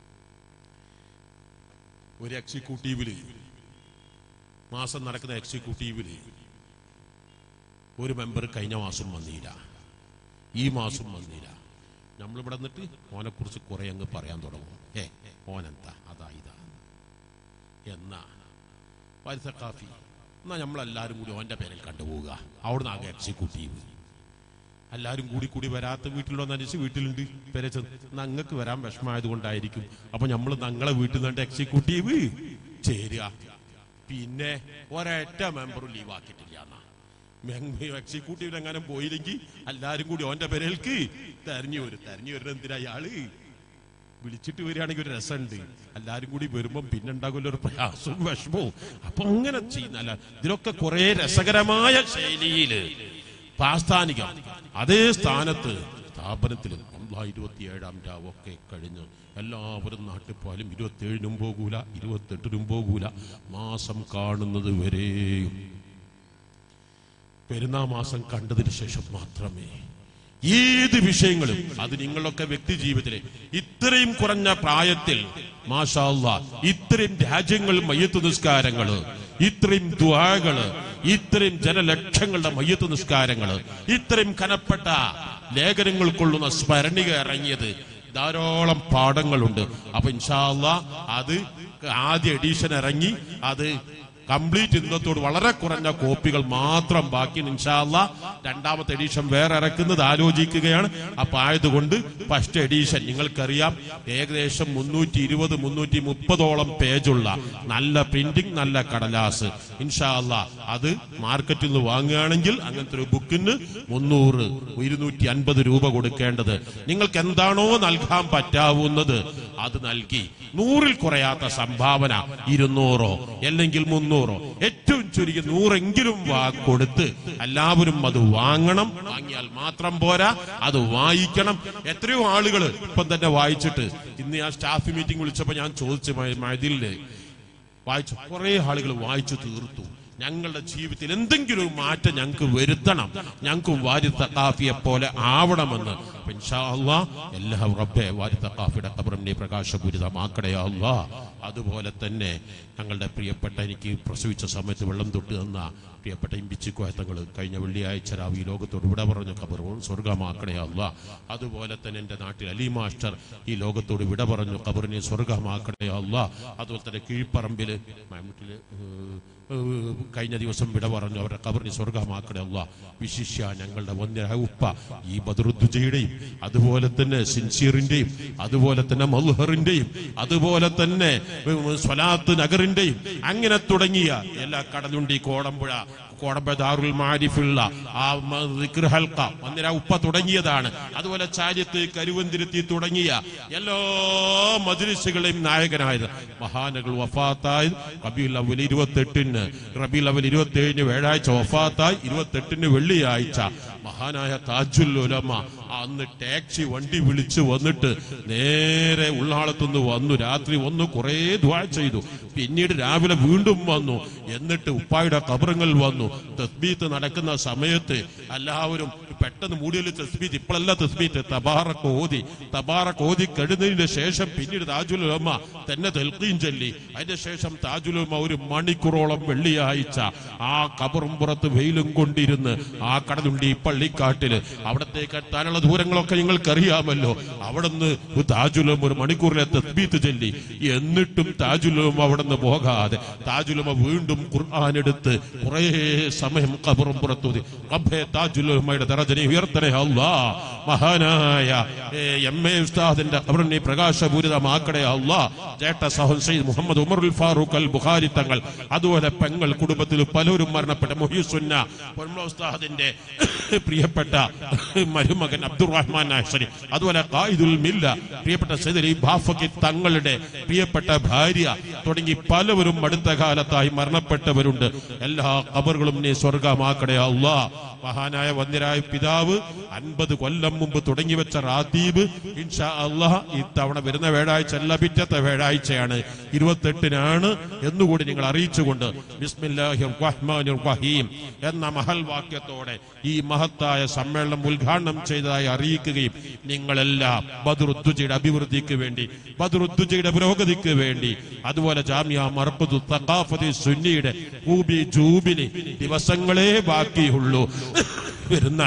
ഒരു എക്സിക്യൂട്ടീവില് മാസം നടക്കുന്ന എക്സിക്യൂട്ടീവില് ഒരു മെമ്പർ കഴിഞ്ഞ മാസം വന്നില്ല ഈ മാസം വന്നില്ല നമ്മളിവിടെ നിന്നിട്ട് ഓനെ കുറിച്ച് കുറെ അങ്ങ് പറയാൻ തുടങ്ങും ഏ ഓനെന്താ അതാ ഇതാ എന്നാ പരിസ കാഫി എന്നാ നമ്മളെല്ലാരും കൂടി ഓന്റെ പേരിൽ കണ്ടുപോവുക അവിടുന്ന് ആകെ എക്സിക്യൂട്ടീവ് എല്ലാരും കൂടി കൂടി വരാത്ത വീട്ടിലുണ്ടോ അന്വേഷിച്ച് വീട്ടിലുണ്ട് പേരെ ഞങ്ങൾക്ക് വരാൻ വിഷമമായത് കൊണ്ടായിരിക്കും അപ്പൊ നമ്മൾ ഞങ്ങളെ വീട്ടിൽ നിന്നിട്ട് എക്സിക്യൂട്ടീവ് ചേരുക പിന്നെ ഒരൊറ്റ മെമ്പറും ലീവ് ആക്കിയിട്ടില്ല എന്നാ എക്സിക്യൂട്ടീവിൽ എങ്ങനെ പോയില്ലെങ്കിൽ എല്ലാരും കൂടി ഓന്റെ പേരേൽക്ക് തെരഞ്ഞു വരും തെരഞ്ഞു വരുന്ന എന്തിനാ അയാള് വിളിച്ചിട്ട് വരികയാണെങ്കിൽ ഒരു രസമുണ്ട് എല്ലാരും കൂടി വരുമ്പം പിന്നെ ഉണ്ടാകുമല്ലോ ഒരു പ്രയാസവും വിഷമവും അപ്പൊ അങ്ങനെ ചെയ്യുന്നല്ല ഇതിലൊക്കെ കുറെ രസകരമായ ശൈലിയില് പ്രാസ്ഥാനികം അതേ സ്ഥാനത്ത് സ്ഥാപനത്തിൽ അള്ളാഹ് ഇരുപത്തിയേഴാം രാവൊക്കെ കഴിഞ്ഞ് എല്ലാവരും നാട്ടിൽ പോയാലും ഇരുപത്തിയേഴിനും പോകൂല ഇരുപത്തെട്ടിനും പോകൂല മാസം കാണുന്നത് വരെയും പെരുന്നാ മാസം കണ്ടതിന് ശേഷം മാത്രമേ ഏത് വിഷയങ്ങളും അത് നിങ്ങളൊക്കെ വ്യക്തി ജീവിതത്തിലെ ഇത്രയും കുറഞ്ഞ പ്രായത്തിൽ മാഷാ അല്ലാ, ഇത്രയും രാജ്യങ്ങൾ മയ്യത്ത് നിസ്കാരങ്ങള് ഇത്രയും ദ്വാകള് ഇത്രയും ജനലക്ഷങ്ങളുടെ മയ്യത്ത് നിസ്കാരങ്ങള് ഇത്രയും കനപ്പെട്ട ലേഖനങ്ങൾ കൊള്ളുന്ന സ്മരണിക ഇറങ്ങിയത് ധാരാളം പാഠങ്ങളുണ്ട് അപ്പൊ ഇൻഷാല്ല അത് ആദ്യ എഡീഷൻ ഇറങ്ങി അത് കംപ്ലീറ്റ് ഇന്നത്തോട് വളരെ കുറഞ്ഞ കോപ്പികൾ മാത്രം ബാക്കി ഇൻഷാല്ല രണ്ടാമത്തെ എഡീഷൻ വേറെ ഇറക്കുന്നത് ആലോചിക്കുകയാണ് അപ്പൊ ആയതുകൊണ്ട് ഫസ്റ്റ് എഡീഷൻ നിങ്ങൾക്കറിയാം ഏകദേശം മുന്നൂറ്റി ഇരുപത് മുന്നൂറ്റി മുപ്പതോളം പേജുള്ള നല്ല പ്രിന്റിംഗ് നല്ല കടലാസ് ഇൻഷാല്ല അത് മാർക്കറ്റിൽ നിന്ന് വാങ്ങുകയാണെങ്കിൽ അങ്ങനത്തെ ഒരു ബുക്കിന് മുന്നൂറ് ഇരുന്നൂറ്റി അൻപത് രൂപ കൊടുക്കേണ്ടത് നിങ്ങൾക്ക് എന്താണോ നൽകാൻ പറ്റാവുന്നത് അത് നൽകി നൂറിൽ കുറയാത്ത സംഭാവന ഇരുന്നൂറോ അല്ലെങ്കിൽ മുന്നൂറോ ഏറ്റവും ചുരുങ്ങി നൂറെങ്കിലും വാ കൊടുത്ത് എല്ലാവരും അത് വാങ്ങണം വാങ്ങിയാൽ മാത്രം പോരാ അത് വായിക്കണം എത്രയോ ആളുകൾ ഇപ്പം തന്നെ വായിച്ചിട്ട് ഇന്ന് ഞാൻ സ്റ്റാഫ് മീറ്റിംഗ് വിളിച്ചപ്പോ ഞാൻ ചോദിച്ചു മതിലില് വായിച്ചു കുറെ ആളുകൾ വായിച്ചു തീർത്തു ഞങ്ങളുടെ ജീവിതത്തിൽ എന്തെങ്കിലും ഒരു മാറ്റം ഞങ്ങൾക്ക് വരുത്തണം ഞങ്ങൾക്ക് വാരി തക്കാഫിയെ പോലെ ആവണമെന്ന് അപ്പൊ ഇൻഷാ അള്ളാ എല്ലാ റബ്ബെ വാരി തക്കാഫിയുടെ കബറിനെ പ്രകാശപൂരിതമാക്കണേ അള്ളാ അതുപോലെ തന്നെ ഞങ്ങളുടെ പ്രിയപ്പെട്ട എനിക്ക് പ്രസവിച്ച സമയത്ത് വെള്ളം തൊട്ട് തന്ന പ്രിയപ്പെട്ട ഇമ്പിച്ചിക്കോയത്തങ്ങൾ കഴിഞ്ഞ വെള്ളിയാഴ്ച രാവ് ഈ ലോകത്തോട് വിട പറഞ്ഞു കബറും സ്വർഗമാക്കണേ അല്ല അതുപോലെ തന്നെ എൻ്റെ നാട്ടിൽ അലി മാസ്റ്റർ ഈ ലോകത്തോട് വിട പറഞ്ഞു കബറിനെ സ്വർഗമാക്കണേ അല്ല അതുപോലെ തന്നെ കീഴ്പ്പറമ്പില് മമ്മൂട്ടില് ഏഹ്, ഏഹ്, കഴിഞ്ഞ ദിവസം വിട പറഞ്ഞു അവരുടെ കബറിനെ സ്വർഗമാക്കണേ അല്ല വിശിഷ്യ ഞങ്ങളുടെ വന്യ ഉപ്പ ഈ ബദറുദ്ദുജയുടെയും അതുപോലെ തന്നെ സിൻസിയറിന്റെയും അതുപോലെ തന്നെ മൽഹറിന്റെയും അതുപോലെ തന്നെ ഉം, സ്വലാത്ത് നഗറിന്റെയും അങ്ങനെ തുടങ്ങിയ എല്ലാ കടലുണ്ടി കോടമ്പുഴ കോടമ്പ ദാറുൽ മാരിഫുള്ള ആ മ- ദിക്ർ ഹൽക്ക മന്ദിര ഉപ്പ തുടങ്ങിയതാണ് അതുപോലെ ചാര്യത്ത് കരുവന്തിരുത്തി തുടങ്ങിയ എല്ലാ മദ്രസുകളെയും നായകനായത് മഹാനകൾ വഫാത്തായത് റബിയുൽ അവൽ ഇരുപത്തെട്ടിന് റബിയുൽ അവൽ ഇരുപത്തി ഏഴിന് വ്യാഴാഴ്ച വഫാത്തായി ഇരുപത്തെട്ടിന് വെള്ളിയാഴ്ച മഹാനായ താജുൽ ഉലമ അന്ന് ടാക്സി വണ്ടി വിളിച്ചു വന്നിട്ട് നേരെ ഉള്ളാളത്തുനിന്ന് വന്നു രാത്രി വന്നു കുറേ ദ്വാ ചെയ്തു പിന്നീട് രാവിലെ വീണ്ടും വന്നു എന്നിട്ട് ഉപ്പായുടെ കബറങ്ങൾ വന്നു തസ്ബീത്ത് നടക്കുന്ന സമയത്ത് എല്ലാവരും പെട്ടെന്ന് മൂടിയിൽ തസ്ബീത്ത് ഇപ്പോഴല്ല തസ്ബീത്ത് തബാറക്ക് ഓതി തബാറക്ക് ഓതി കഴിഞ്ഞതിന് ശേഷം പിന്നീട് താജുൽ ഉലമ തന്നെ തെൽക്കീം ചൊല്ലി അതിന്റെ ശേഷം താജുൽ ഉലമ ഒരു മണിക്കൂറോളം വെള്ളിയാഴ്ച ആ കബറും പുറത്ത് വെയിലും കൊണ്ടിരുന്ന് ആ കടലുണ്ടി പള്ളിക്കാട്ടില് അവിടത്തേക്ക് എത്താനുള്ള ദൂരങ്ങളൊക്കെ നിങ്ങൾക്ക് അറിയാമല്ലോ അവിടുന്ന് താജുലും ഒരു മണിക്കൂറിലെ തസ്ബീത്ത് ചൊല്ലി എന്നിട്ടും താജുലും അവിടുന്ന് പോകാതെ താജുലുമ വീണ്ടും ഖുർആൻ എടുത്ത് കുറേ സമയം കബറും പുറത്തുതി റബ്ബേ താജുലുമയുടെ ദറജനെ ഉയർത്തണേ അല്ലാ മഹാനായ ഏ, എം എ ഉസ്താദിന്റെ ഖബറിനെ പ്രകാശപൂരിതമാക്കണേ അല്ലാ ചേട്ട സഹൻ സയ്യിദ് മുഹമ്മദ് ഉമറുൽ ഫാറൂഖ് അൽ ബുഖാരി തങ്ങൾ അതുപോലെ പെങ്ങൾ കുടുംബത്തിൽ പലരും മരണപ്പെട്ട മുഹിസുന്ന പൊന്മള ഉസ്താദിന്റെ പ്രിയപ്പെട്ട മരുമകൻ അബ്ദുറഹ്മാൻ നാഷരി അതുപോലെ ഖായിദുൽ മില്ല പ്രിയപ്പെട്ട സൈദലി ബാഫക്കി തങ്ങളുടെ പ്രിയപ്പെട്ട ഭാര്യ തുടങ്ങി പലവരും അടുത്ത കാലത്തായി മരണപ്പെട്ടവരുണ്ട് എല്ലാ ഖബറുകളും നീ സ്വർഗമാക്കണേ അല്ലാ മഹാനായ വന്യരായ പിതാവ് അൻപത് കൊല്ലം മുമ്പ് തുടങ്ങി വെച്ച റാത്തീബ് ഇൻഷാ അള്ളാഹ് ഇത്തവണ വരുന്ന വ്യാഴാഴ്ച അല്ല പിറ്റത്തെ വ്യാഴാഴ്ചയാണ് ഇരുപത്തെട്ടിനാണ് എന്നുകൂടി നിങ്ങൾ അറിയിച്ചുകൊണ്ട് ബിസ്മില്ലാഹി റഹ്മാനിർ റഹീം എന്ന മഹൽ വാക്യത്തോടെ ഈ മഹത്തായ സമ്മേളനം ഉദ്ഘാടനം ചെയ്തതായി അറിയിക്കുകയും നിങ്ങളെല്ലാം ബദറുദ്ദുജയുടെ അഭിവൃദ്ധിക്ക് വേണ്ടി ബദറുദ്ദുജയുടെ പുരോഗതിക്ക് വേണ്ടി അതുപോലെ ജാമ്യ മർപ്പതു തഖാഫതി സുന്നിയുടെ കൂബി ജൂബിലി ദിവസങ്ങളേ ബാക്കിയുള്ളൂ വരുന്ന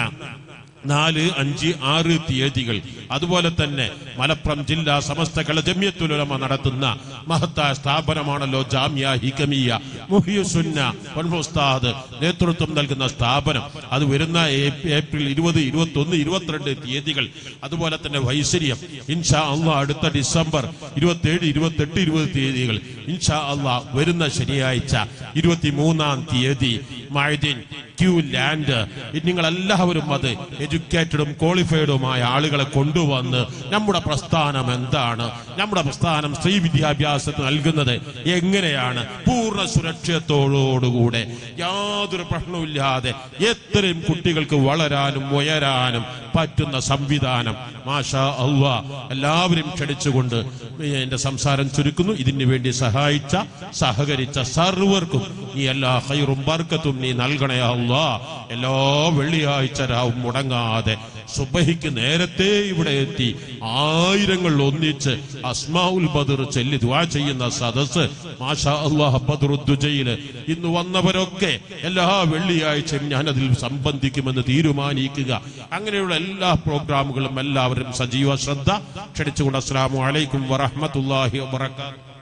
നാല് അഞ്ച് ആറ് തീയതികൾ അതുപോലെ തന്നെ മലപ്പുറം ജില്ലാ സമസ്ത കള ജമ്യത്തുലമ നടത്തുന്ന മഹത്തായ സ്ഥാപനമാണല്ലോ ജാമ്യ ഹിക്കമിയ മുഹിയുസുന്ന പൊൻമുസ്താദ് നേതൃത്വം നൽകുന്ന സ്ഥാപനം അത് വരുന്ന ഏ- ഏപ്രിൽ ഇരുപത് ഇരുപത്തി ഒന്ന് ഇരുപത്തിരണ്ട് തീയതികൾ അതുപോലെ തന്നെ വൈശ്വര്യം ഇൻഷാ അള്ളാഹ് അടുത്ത ഡിസംബർ ഇരുപത്തിയേഴ് ഇരുപത്തെട്ട് ഇരുപത് തീയതികൾ ഇൻഷാ അള്ളാഹ് വരുന്ന ശനിയാഴ്ച ഇരുപത്തി മൂന്നാം തീയതി മൈദീൻ ക്യൂ ലാൻഡ് നിങ്ങൾ എല്ലാവരും അത് എഡ്യൂക്കേറ്റഡും ക്വാളിഫൈഡുമായ ആളുകളെ കൊണ്ടുവന്ന് നമ്മുടെ പ്രസ്ഥാനം എന്താണ് നമ്മുടെ പ്രസ്ഥാനം സ്ത്രീ വിദ്യാഭ്യാസത്തിന് നൽകുന്നത് എങ്ങനെയാണ് പൂർണ്ണ സുരക്ഷിതത്തോടുകൂടെ യാതൊരു പ്രശ്നവുമില്ലാതെ എത്രയും കുട്ടികൾക്ക് വളരാനും ഉയരാനും പറ്റുന്ന സംവിധാനം മാഷാ അള്ളാ എല്ലാവരും ക്ഷണിച്ചുകൊണ്ട് എന്റെ സംസാരം ചുരുക്കുന്നു ഇതിനു വേണ്ടി സഹായിച്ച സഹകരിച്ച സർവർക്കും നീ എല്ലാ ഹൈറും ബർക്കത്തും നീ നൽകണേ അള്ളാ എല്ലാ വെള്ളിയാഴ്ച രാവും മുടങ്ങാതെ സുബഹിക്ക് നേരത്തെ ഇവിടെ എത്തി ആയിരങ്ങൾ ഒന്നിച്ച് അസ്മാഉൽ ബദർ ചൊല്ലി ദുആ ചെയ്യുന്ന സദസ് മാഷാ അള്ളാഹ് ബദറുദ്ദുജയില് ഇന്ന് വന്നവരൊക്കെ എല്ലാ വെള്ളിയാഴ്ചയും ഞാൻ അതിൽ സംബന്ധിക്കുമെന്ന് തീരുമാനിക്കുക അങ്ങനെയുള്ള എല്ലാ പ്രോഗ്രാമുകളും എല്ലാവരും സജീവ ശ്രദ്ധ ക്ഷണിച്ചുകൊണ്ട് അസ്സലാമു അലൈക്കും വറഹ്മത്തുള്ളാഹി വബറകാതുഹു